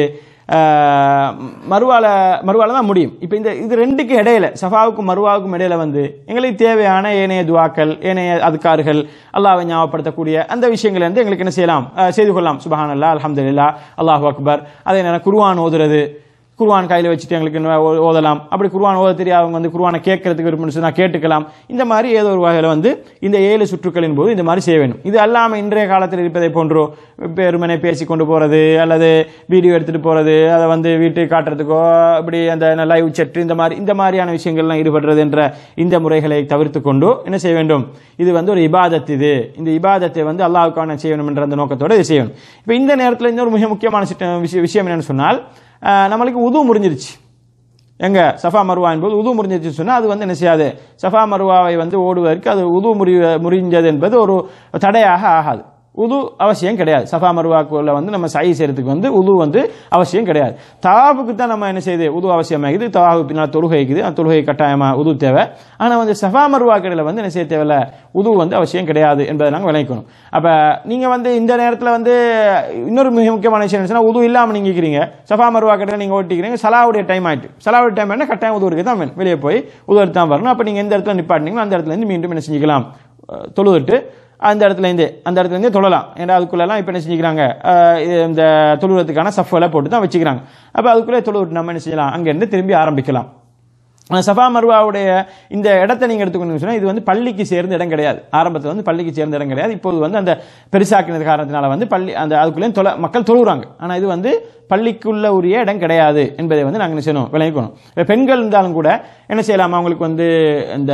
ஆஹ், மறுவால மறுவால தான் முடியும் இப்போ இந்த இது ரெண்டுக்கு இடையில சஃபாவுக்கும் மறுவாவுக்கும் இடையில வந்து எங்களுக்கு தேவையான ஏனைய துவாக்கள் ஏனைய அதுக்கார்கள் அல்லாஹ்வை ஞாபகப்படுத்தக்கூடிய அந்த விஷயங்களை வந்து எங்களுக்கு என்ன செய்யலாம் ஆஹ், செய்து கொள்ளலாம் சுபஹான் அல்லா அல்ஹம்துலில்லாஹ் அல்லாஹ் அக்பர் அதே நேரம் குர்ஆன் ஓதுறது குர்ஆன் கையில் வச்சுட்டு எங்களுக்கு இன்னும் ஓ- ஓதலாம் அப்படி குர்ஆன் ஓத தெரியாதவங்க வந்து குர்ஆனை கேட்கறதுக்கு விருப்பம் சொன்னா கேட்டுக்கலாம் இந்த மாதிரி ஏதோ ஒரு வகையில் வந்து இந்த ஏழு சுற்றுக்களின் போது இந்த மாதிரி செய்ய வேண்டும் இது அல்லாமல் இன்றைய காலத்தில் இருப்பதை போன்றோ பெருமனை பேசி கொண்டு போறது அல்லது வீடியோ எடுத்துட்டு போறது அதை வந்து வீட்டுக்கு காட்டுறதுக்கோ இப்படி அந்த லைவ் செட் இந்த மாதிரி இந்த மாதிரியான விஷயங்கள்லாம் ஈடுபடுறது என்ற இந்த முறைகளை தவிர்த்து கொண்டு என்ன செய்ய வேண்டும் இது வந்து ஒரு இபாதத் இது இந்த இபாதத்தை வந்து அல்லாஹ்வுக்கான செய்ய வேண்டும் என்ற அந்த நோக்கத்தோடு இது செய்யணும் இப்போ இந்த நேரத்தில் இன்னொரு மிக முக்கியமான சிட்ட- விஷயம் விஷயம் என்னன்னு சொன்னால் ஆஹ், நம்மளுக்கு உது முறிஞ்சிருச்சு எங்க சஃபா மருவா என்பது உது முறிஞ்சிருச்சு சொன்னா அது வந்து என்ன செய்யாது சஃபா மருவாவை வந்து ஓடுவதற்கு அது உது முறி முறிஞ்சது என்பது ஒரு தடையாக ஆகாது உது அவசியம் கிடையாது சஃபா மருவாக்குள்ள வந்து நம்ம சை செய்யறதுக்கு வந்து உது வந்து அவசியம் கிடையாது தவாபுக்கு தான் நம்ம என்ன செய்யுது உது அவசியமாகுது தவாபு பின்னால் தொழுகைக்குது அந்த தொழுகை கட்டாயமா உது தேவை ஆனா வந்து சஃபா மருவா கடையில் வந்து என்ன செய்ய தேவையில்ல உது வந்து அவசியம் கிடையாது என்பதை நாங்கள் விளக்கணும் அப்ப நீங்க வந்து இந்த நேரத்தில் வந்து இன்னொரு மிக முக்கியமான விஷயம் என்ன உது இல்லாம நீங்க இருக்கிறீங்க சஃபா மருவா கடையில் நீங்க ஓட்டிக்கிறீங்க சலாவுடைய டைம் ஆயிட்டு சலாவுடைய டைம் என்ன கட்டாயம் உது இருக்கு தான் வேணும். வெளியே போய் உது எடுத்து தான் வரணும் அப்ப நீங்க எந்த இடத்துல நிப்பாட்டினீங்களோ அந்த இடத்துல இருந்து மீண்டும் என்ன செஞ்சுக்கலாம் அஹ், தொழுதுட்டு அந்த இடத்துல இருந்து அந்த இடத்துல இருந்து தொழலாம் ஏன்னா அதுக்குள்ளெல்லாம் இப்போ என்ன செஞ்சுக்கிறாங்க அஹ், இது இந்த தொழுவதுக்கான சஃபெல்லாம் போட்டு தான் வச்சுக்கிறாங்க அப்போ அதுக்குள்ளே தொழுவிட்டு நம்ம என்ன செய்யலாம் அங்கேருந்து திரும்பி ஆரம்பிக்கலாம் ஆனா, சஃபா மருவாவுடைய இந்த இடத்தை நீங்க எடுத்துக்கணும்னு சொன்னா இது வந்து பள்ளிக்கு சேர்ந்த இடம் கிடையாது ஆரம்பத்தில் வந்து பள்ளிக்கு சேர்ந்த இடம் கிடையாது இப்போது வந்து அந்த பெருசாக்கினது காரணத்தினால வந்து பள்ளி அந்த அதுக்குள்ளே தொலை மக்கள் தொழுகிறாங்க ஆனா இது வந்து பள்ளிக்குள்ள உரிய இடம் கிடையாது என்பதை வந்து நாங்கள் என்ன செய்யணும் விளங்கிக்கணும் இப்ப பெண்கள் இருந்தாலும் கூட என்ன செய்யலாம் அவங்களுக்கு வந்து இந்த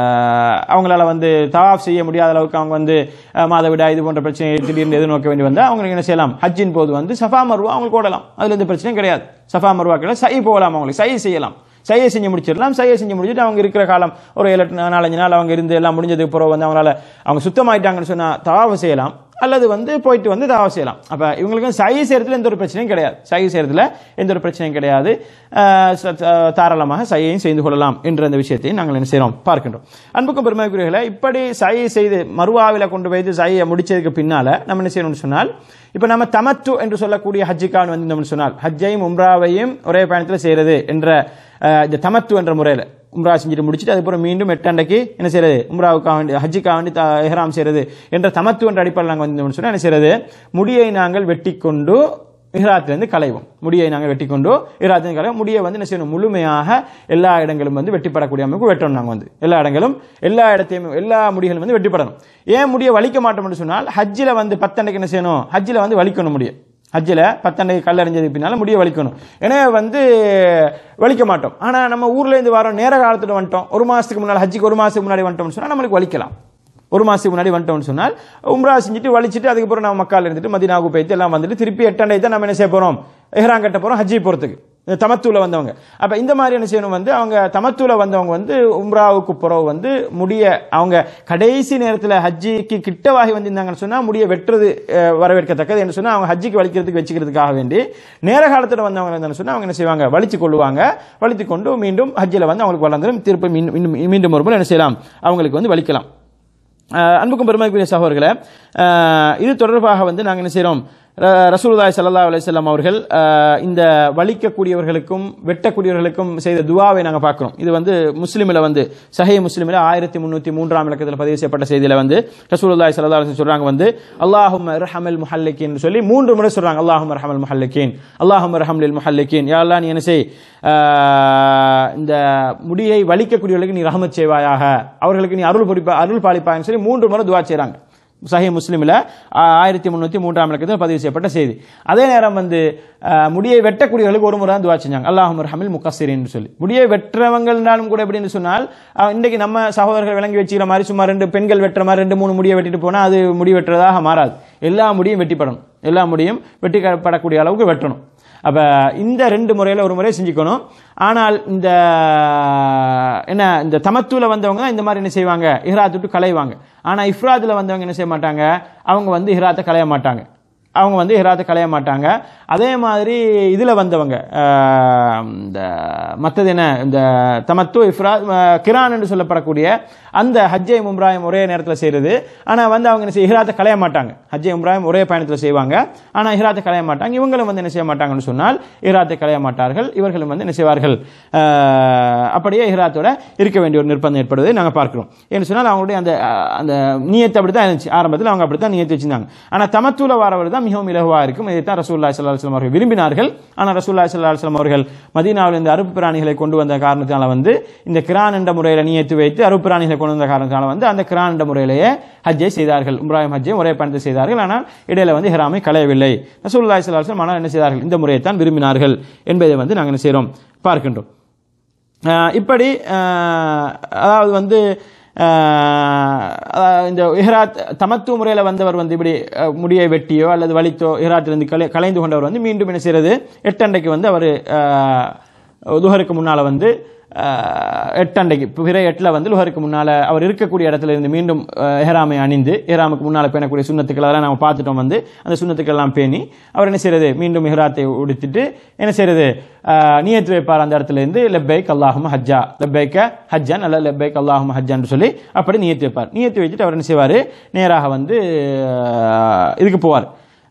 அவங்களால வந்து தவாஃப் செய்ய முடியாத அளவுக்கு அவங்க வந்து அஹ், மாதவிடா இது போன்ற பிரச்சனை திடீர்னு எதிர்நோக்க வேண்டி வந்தால் அவங்களுக்கு என்ன செய்யலாம் ஹஜ்ஜின் போது வந்து சஃபா மருவா அவங்களுக்கு ஓடலாம் அதுல எந்த பிரச்சனையும் கிடையாது சஃபா மருவா கிடையாது சை போகலாம் அவங்களுக்கு சை செய்யலாம் சையை செஞ்சு முடிச்சிடலாம் சையை செஞ்சு முடிச்சுட்டு அவங்க இருக்கிற காலம் ஒரு ஏழு எட்டு நாலஞ்சு நாள் அவங்க இருந்து எல்லாம் முடிஞ்சதுக்கு பிறகு வந்து அவங்களால அவங்க சுத்தமாயிட்டாங்கன்னு சொன்னா தவாவை செய்யலாம் அல்லது வந்து போயிட்டு வந்து தவாவை செய்யலாம் அப்ப இவங்களுக்கு சை செய்யறதுல எந்த ஒரு பிரச்சனையும் கிடையாது சை செய்யறதுல எந்த ஒரு பிரச்சனையும் கிடையாது ஆஹ் ச- ச- தாராளமாக சையையும் செய்து கொள்ளலாம் என்ற அந்த விஷயத்தையும் நாங்கள் என்ன செய்றோம் பார்க்கின்றோம் அன்புக்கும் பெருமைக்குரியர்களை இப்படி சை செய்து மறுவாவில கொண்டு போய் சையை முடிச்சதுக்கு பின்னால நம்ம என்ன செய்யணும்னு சொன்னால் இப்ப நம்ம தமத்து என்று சொல்லக்கூடிய ஹஜ்ஜிக்கான் வந்திருந்தோம்னு சொன்னால் ஹஜ்ஜையும் உம்ராவையும் ஒரே பயணத்தில் செய்யறது என்ற அஹ், இந்த தமத்து என்ற முறையில் உம்ரா செஞ்சுட்டு முடிச்சுட்டு அதுக்கப்புறம் மீண்டும் எட்டாண்டைக்கு என்ன செய்யறது உம்ராவுக்காக வேண்டி ஹஜ்ஜுக்காக வேண்டி த- இஹ்ராம் செய்யறது என்ற தமத்து என்ற அடிப்படையில் நாங்கள் வந்தோம்னு சொன்னால் என்ன செய்யறது முடியை நாங்கள் வெட்டி கொண்டு இஹ்ராத்திலிருந்து களைவோம் முடியை நாங்கள் வெட்டி கொண்டு இஹ்ராத்திலிருந்து களைவோம் முடியை வந்து என்ன செய்யணும் முழுமையாக எல்லா இடங்களும் வந்து வெட்டிப்படக்கூடிய அமைப்பு வெட்டணும் நாங்கள் வந்து எல்லா இடங்களும் எல்லா இடத்தையும் எல்லா முடிகளும் வந்து வெட்டிப்படணும் ஏன் முடியை வலிக்க மாட்டோம்னு சொன்னால் ஹஜ்ஜில் வந்து பத்தண்டைக்கு என்ன செய்யணும் ஹஜ்ஜில் வந்து வலிக்கணும் முடியும் ஹஜ்ஜில் பத்தண்டை கல்லறிஞ்சதுக்கு பின்னால முடிய வலிக்கணும் எனவே வந்து வலிக்க மாட்டோம் ஆனால் நம்ம ஊர்ல இருந்து வரோம் நேர காலத்துல வந்துட்டோம் ஒரு மாசத்துக்கு முன்னாடி ஹஜ்ஜிக்கு ஒரு மாசத்துக்கு முன்னாடி வந்துட்டோம்னு சொன்னால் நம்மளுக்கு வலிக்கலாம் ஒரு மாசத்துக்கு முன்னாடி வந்துட்டோம்னு சொன்னால் உம்ரா செஞ்சுட்டு வலிச்சிட்டு அதுக்கப்புறம் நம்ம மக்கால் இருந்துட்டு மதினாவுக்கு போயிட்டு எல்லாம் வந்துட்டு திருப்பி எட்டாண்டை தான் நம்ம என்ன செய்ய போறோம் எஹ்ரான் கட்ட போறோம் ஹஜ்ஜி போறதுக்கு இந்த தமத்தூல வந்தவங்க அப்ப இந்த மாதிரி என்ன செய்யணும் வந்து அவங்க தமத்தூல வந்தவங்க வந்து உம்ராவுக்கு பிறகு வந்து முடிய அவங்க கடைசி நேரத்தில் ஹஜ்ஜிக்கு கிட்டவாகி வந்திருந்தாங்கன்னு சொன்னா முடிய வெட்டுறது அஹ், வரவேற்கத்தக்கது என்ன சொன்னா அவங்க ஹஜ்ஜிக்கு வலிக்கிறதுக்கு வச்சுக்கிறதுக்காக வேண்டி நேர காலத்துல வந்தவங்க இருந்தாங்கன்னு சொன்னா அவங்க என்ன செய்வாங்க வலிச்சு கொள்ளுவாங்க வலித்து கொண்டு மீண்டும் ஹஜ்ஜில் வந்து அவங்களுக்கு வளர்ந்துடும் திருப்பி மீண்டும் மீண்டும் மீண்டும் ஒரு முறை என்ன செய்யலாம் அவங்களுக்கு வந்து வலிக்கலாம் அஹ் அன்புக்கும் பெருமைக்குரிய சகோதரர்களே அஹ் இது தொடர்பாக வந்து நாங்கள் என்ன செய்கிறோம் ர- ரசூலுல்லாஹி ஸல்லல்லாஹு அலைஹி வஸல்லம் அவர்கள் அஹ், இந்த வலிக்கக்கூடியவர்களுக்கும் வெட்டக்கூடியவர்களுக்கும் செய்த துவாவை நாங்க பார்க்கிறோம் இது வந்து முஸ்லிமில் வந்து சஹீஹ் முஸ்லிமில் ஆயிரத்தி முன்னூத்தி மூன்றாம் இலக்கத்தில் பதிவு செய்யப்பட்ட செய்தியில வந்து ரசூலுல்லாஹி ஸல்லல்லாஹு அலைஹி வஸல்லம் சொல்றாங்க வந்து அல்லாஹும் ரஹமல் முஹல்லிகின் சொல்லி மூன்று முறை சொல்றாங்க அல்லாஹும் ரஹமல் முஹல்லிகின் அல்லாஹும் ரஹம்லில் முஹல்லிகின் யா அல்லாஹ் நீ என்ன செய் அஹ், இந்த முடியை வலிக்கக்கூடியவர்களுக்கு நீ ரஹமத் செய்வாயாக அவர்களுக்கு நீ அருள் பொறிப்பா அருள் பாலிப்பான்னு சொல்லி மூன்று முறை துவா செய்றாங்க சஹி முஸ்லிமில் ஆயிரத்தி முந்நூற்றி மூன்றாம் இலக்கத்தில் பதிவு செய்யப்பட்ட செய்தி அதே நேரம் வந்து அஹ், முடியை வெட்டக்கூடியவர்களுக்கு ஒரு முறை தான் துவா செஞ்சாங்க அல்லாஹும் ரஹமில் முக்கசிரின்னு சொல்லி முடியை வெட்டுறவங்கள்னாலும் கூட எப்படின்னு சொன்னால் அஹ், இன்றைக்கு நம்ம சகோதரர்கள் விளங்கி வச்சுக்கிற மாதிரி சும்மா ரெண்டு பெண்கள் வெட்டுற மாதிரி ரெண்டு மூணு முடியை வெட்டிட்டு போனால் அது முடி வெட்டுறதாக மாறாது எல்லா முடியும் வெட்டிப்படணும் எல்லா முடியும் வெட்டிப்படக்கூடிய அளவுக்கு வெட்டணும் அப்ப இந்த ரெண்டு முறையில ஒரு முறை செஞ்சுக்கணும் ஆனால் இந்த என்ன இந்த தமத்தூல வந்தவங்க தான் இந்த மாதிரி என்ன செய்வாங்க இஹ்ராத் விட்டு களைவாங்க ஆனா இஃப்ராதுல வந்தவங்க என்ன செய்ய மாட்டாங்க அவங்க வந்து இஹ்ராத்தை களைய மாட்டாங்க அவங்க வந்து இஹ்ராத்தை களைய மாட்டாங்க அதே மாதிரி இதுல வந்தவங்க ஆஹ், இந்த மற்றது என்ன இந்த தமத்து இஃப்ராத் ஆஹ், கிரான் என்று சொல்லப்படக்கூடிய அந்த ஹஜ்ஜை உம்ராயும் ஒரே நேரத்தில் செய்யறது ஆனா வந்து அவங்க என்ன செய்ய இஹ்ராத்தை களைய மாட்டாங்க ஹஜ்ஜை உம்ராயும் ஒரே பயணத்தில் செய்வாங்க ஆனா இஹ்ராத்தை களைய மாட்டாங்க இவங்களும் வந்து என்ன செய்ய மாட்டாங்கன்னு சொன்னால் இஹ்ராத்தை களைய மாட்டார்கள் இவர்களும் வந்து என்ன செய்வார்கள் ஆஹ், அப்படியே இஹ்ராத்தோட இருக்க வேண்டிய ஒரு நிர்பந்தம் ஏற்படுவதை நாங்க பார்க்கிறோம் ஏன்னு சொன்னால் அவங்களுடைய அந்த ஆஹ், அந்த நியத்தை அப்படி தான் இருந்துச்சு ஆரம்பத்தில் அவங்க அப்படி தான் நியத்தை வச்சிருந்தாங்க ஆனா தமத்தூல வரவர் தான் மிகவும் இலகுவா இருக்கும் இதைத்தான் ரசூல்லா ஸல்லல்லாஹு அலைஹி வஸல்லம் அவர்கள் விரும்பினார்கள் ஆனா ரசூல்லா ஸல்லல்லாஹு அலைஹி வஸல்லம் அவர்கள் மதீனாவில் இந்த அறுப்பு பிராணிகளை கொண்டு வந்த காரணத்தினால வந்து இந்த கிரான் என்ற முறையில நியத்து வைத்து அறுப்பு பிராணிகளை கொண்டு வந்த காரணத்தினால வந்து அந்த கிரான் என்ற முறையிலேயே ஹஜ்ஜை செய்தார்கள் உம்ராயம் ஹஜ்ஜை ஒரே பயணத்தை செய்தார்கள் ஆனால் இடையில வந்து ஹிராமை களையவில்லை ரசூலுல்லாஹி ஸல்லல்லாஹு அலைஹி வஸல்லம் ஆனால் என்ன செய்தார்கள் இந்த முறையை தான் விரும்பினார்கள் என்பதை வந்து நாங்கள் என்ன செய்கிறோம் பார்க்கின்றோம் ஆஹ் இப்படி ஆஹ் அதாவது வந்து ஆஹ் அதாவது இந்த இஹ்ராத் தமத்து முறையில் வந்தவர் வந்து இப்படி அஹ், முடியை வெட்டியோ அல்லது வலித்தோ இஹ்ராத்திலிருந்து கலை கலைந்து கொண்டவர் வந்து மீண்டும் என்ன செய்யறது எட்டண்டைக்கு வந்து அவர் துஹருக்கு முன்னால் வந்து ஆஹ், எட்டண்டைக்கு பிற எட்டில் வந்து லுஹருக்கு முன்னால் அவர் இருக்கக்கூடிய இடத்துல இருந்து மீண்டும் ஆஹ், எஹ்ராமை அணிந்து எஹ்ராமுக்கு முன்னால் பேணக்கூடிய சுண்ணத்துக்கள் அதெல்லாம் நம்ம பார்த்துட்டோம் வந்து அந்த சுண்ணத்துக்கள் எல்லாம் பேணி அவர் என்ன செய்யறது மீண்டும் இஹ்ராத்தை உடுத்திட்டு என்ன செய்யறது ஆஹ், நியத்து வைப்பார் அந்த இடத்துல இருந்து லெப்பைக் அல்லாஹும் ஹஜ்ஜா லெப்பைக்க ஹஜ்ஜன் அல்ல லெப்பைக் அல்லாஹும் ஹஜ்ஜான்னு சொல்லி அப்படி நியத்து வைப்பார் நியத்து வச்சுட்டு அவர் என்ன செய்வார் நேராக வந்து ஆஹ், இதுக்கு போவார்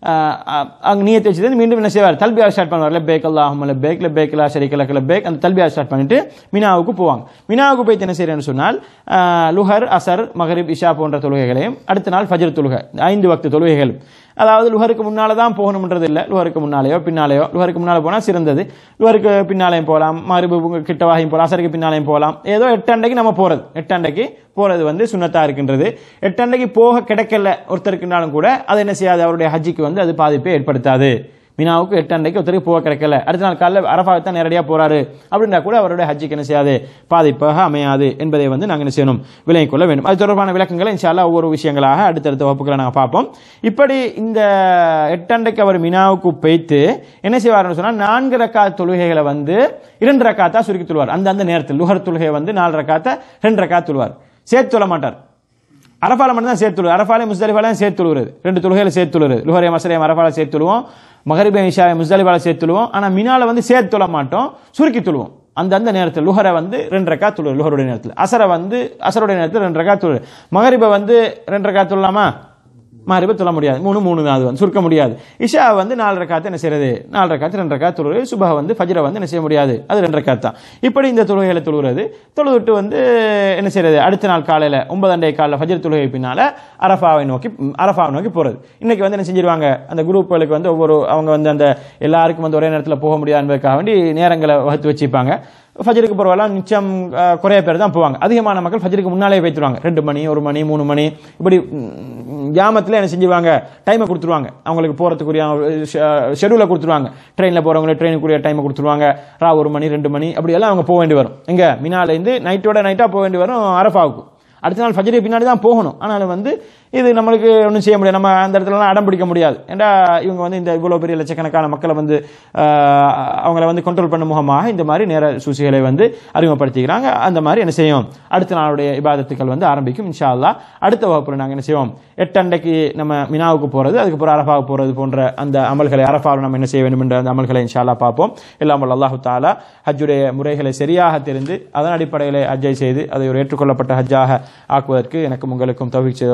அங்கே நீயத்தை வச்சுட்டு மீண்டும் என்ன செய்வார் தல்பியா ஸ்டார்ட் பண்ணுவார் லெப்பேக் அல்லாஹும் லெப்பேக் லெப்பேக் லா ஷரீக் லக் லெப்பேக் அந்த தல்பியா ஸ்டார்ட் பண்ணிட்டு மினாவுக்கு போவாங்க மினாவுக்கு போய் என்ன செய்யறேன்னு சொன்னால் ஆஹ், லுஹர் அசர் மகரிப் இஷா போன்ற தொழுகைகளையும் அடுத்த நாள் ஃபஜர் தொழுகை ஐந்து வக்து தொழுகைகளும் அதாவது லுஹருக்கு முன்னால தான் போகணும்ன்றது இல்லை லுஹருக்கு முன்னாலேயோ பின்னாலேயோ லுஹருக்கு முன்னால போனால் சிறந்தது லுஹருக்கு பின்னாலையும் போகலாம் மறுபு கிட்டவாகியும் போகலாம் அசருக்கு பின்னாலையும் போகலாம் ஏதோ எட்டு அண்டைக்கு நம்ம போறது எட்டு அண்டைக்கு போறது வந்து சுண்ணத்தா இருக்கின்றது எட்டு அண்டைக்கு போக கிடைக்கல ஒருத்தருக்குனாலும் கூட அது என்ன செய்யாது அவருடைய ஹஜ்ஜிக்கு வந்து அது பாதிப்பை ஏற்படுத்தாது மினாவுக்கு எட்டு அண்டைக்கு ஒருத்தருக்கு போக கிடைக்கல அடுத்த நாள் காலைல அரஃபாவுக்கு தான் நேரடியாக போறாரு அப்படின்னா கூட அவருடைய ஹஜ்ஜிக்கு என்ன செய்யாது பாதிப்பாக அமையாது என்பதை வந்து நாங்கள் என்ன செய்யணும் விலகிக் கொள்ள வேண்டும் அது தொடர்பான விளக்கங்களை இன்ஷால்லா ஒவ்வொரு விஷயங்களாக அடுத்தடுத்த வகுப்புகளை நாங்கள் பார்ப்போம் இப்படி இந்த எட்டண்டைக்கு அவர் மினாவுக்கு பெய்த்து என்ன செய்வார்னு சொன்னால் நான்கு ரக்கா தொழுகைகளை வந்து இரண்டு ரக்காத்தா சுருக்கி தொழுவார் அந்த அந்த நேரத்தில் லுஹர் தொழுகை வந்து நாலு ரக்காத்த ரெண்டு ரக்கா தொழுவார் சேர்த்து சொல்ல மாட்டார் அரஃபால மட்டும் தான் சேர்த்து தொழுவது அரஃபாலே முஸ்தலிஃபாலையும் சேர்த்து தொழுவது ரெண்டு தொழுகையில சேர்த்து தொழுவது லுஹரே மசரையும் அரஃபால சேர்த்து தொழுவோம் மகரிபே இஷா முஸ்தலிஃபால சேர்த்து தொழுவோம் ஆனா மினால வந்து சேர்த்து தொழ மாட்டோம் சுருக்கி தொழுவோம் அந்த அந்த நேரத்தில் லுஹரை வந்து ரெண்டு ரக்கா தொழுவது லுஹருடைய நேரத்தில் அசரை வந்து அசருடைய நேரத்தில் ரெண்டு ரக்கா தொழுவது மகரிபை வந்து ரெண்டு ரக்கா தொழலாமா மகரிபை தொழ முடியாது மூணு மூணு தான் அது வந்து சுருக்க முடியாது இஷா வந்து நாலு ரக்காத்து என்ன செய்யறது நாலு ரக்காத்து ரெண்டு ரக்காத்து தொழுவது சுபஹ வந்து ஃபஜ்ரை வந்து என்ன செய்ய முடியாது அது ரெண்டு ரக்காத் தான் இப்படி இந்த தொழுகைகளை தொழுகிறது தொழுதுட்டு வந்து என்ன செய்யறது அடுத்த நாள் காலையில ஒன்பதண்டை காலையில் ஃபஜ்ர் தொழுகை பின்னால அரஃபாவை நோக்கி அரஃபாவை நோக்கி போறது இன்னைக்கு வந்து என்ன செஞ்சிருவாங்க அந்த குரூப்புகளுக்கு வந்து ஒவ்வொரு அவங்க வந்து அந்த எல்லாருக்கும் வந்து ஒரே நேரத்தில் போக முடியாது என்பதற்காக வேண்டி நேரங்களை வகுத்து வச்சுப்பாங்க ஃபஜருக்கு போகிறவெல்லாம் நிச்சயம் அஹ், குறைய பேர் தான் போவாங்க அதிகமான மக்கள் ஃபஜருக்கு முன்னாலே வைத்துருவாங்க ரெண்டு மணி ஒரு மணி மூணு மணி இப்படி ஜாமத்தில் என்ன செஞ்சுருவாங்க டைமை கொடுத்துருவாங்க அவங்களுக்கு போகிறதுக்குரிய ஷெடியூலை கொடுத்துருவாங்க ட்ரெயினில் போகிறவங்க ட்ரெயினுக்குரிய டைமை கொடுத்துருவாங்க ரா ஒரு மணி ரெண்டு மணி அப்படி எல்லாம் அவங்க போக வேண்டி வரும் எங்க மினாலேருந்து நைட்டோட நைட்டாக போக வேண்டி வரும் அரஃபாவுக்கு அடுத்த நாள் ஃபஜ்ருக்கு பின்னாடி தான் போகணும் ஆனாலும் வந்து இது நம்மளுக்கு ஒன்றும் செய்ய முடியாது நம்ம அந்த இடத்துலலாம் அடம் பிடிக்க முடியாது ஏன்டா இவங்க வந்து இந்த இவ்வளோ பெரிய லட்சக்கணக்கான மக்களை வந்து ஆஹ், அவங்கள வந்து கண்ட்ரோல் பண்ண முகமாக இந்த மாதிரி நேர சூசிகளை வந்து அறிமுகப்படுத்திக்கிறாங்க அந்த மாதிரி என்ன செய்யும் அடுத்த நாளுடைய இபாதத்துக்கள் வந்து ஆரம்பிக்கும் இன்ஷா அல்லாஹ் அடுத்த வகுப்பில் நாங்கள் என்ன செய்வோம் எட்டு அண்டைக்கு நம்ம மினாவுக்கு போகிறது அதுக்கப்புறம் அரஃபாவுக்கு போகிறது போன்ற அந்த அமல்களை அரஃபாவில் நம்ம என்ன செய்ய வேண்டும் என்ற அந்த அமல்களை இன்ஷா அல்லாஹ் பார்ப்போம் எல்லாம் வல்ல அல்லாஹு தாலா ஹஜ்ஜுடைய முறைகளை சரியாக தெரிந்து அதன் அடிப்படையில் ஹஜ்ஜை செய்து அதை ஒரு ஏற்றுக்கொள்ளப்பட்ட ஹஜ்ஜாக ஆக்குவதற்கு எனக்கும் உங்களுக்கும் தவிர்த்து செய்து வருவானாக என்று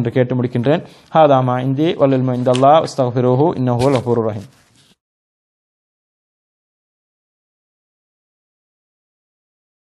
என்று கேட்டு முடிக்கின்றேன் ஹாதாமா இந்தி வல்லுல்மு இந்த அல்லா அஸ்தஃபிரோஹு இன்னஹு லஃபூர் ரஹீம்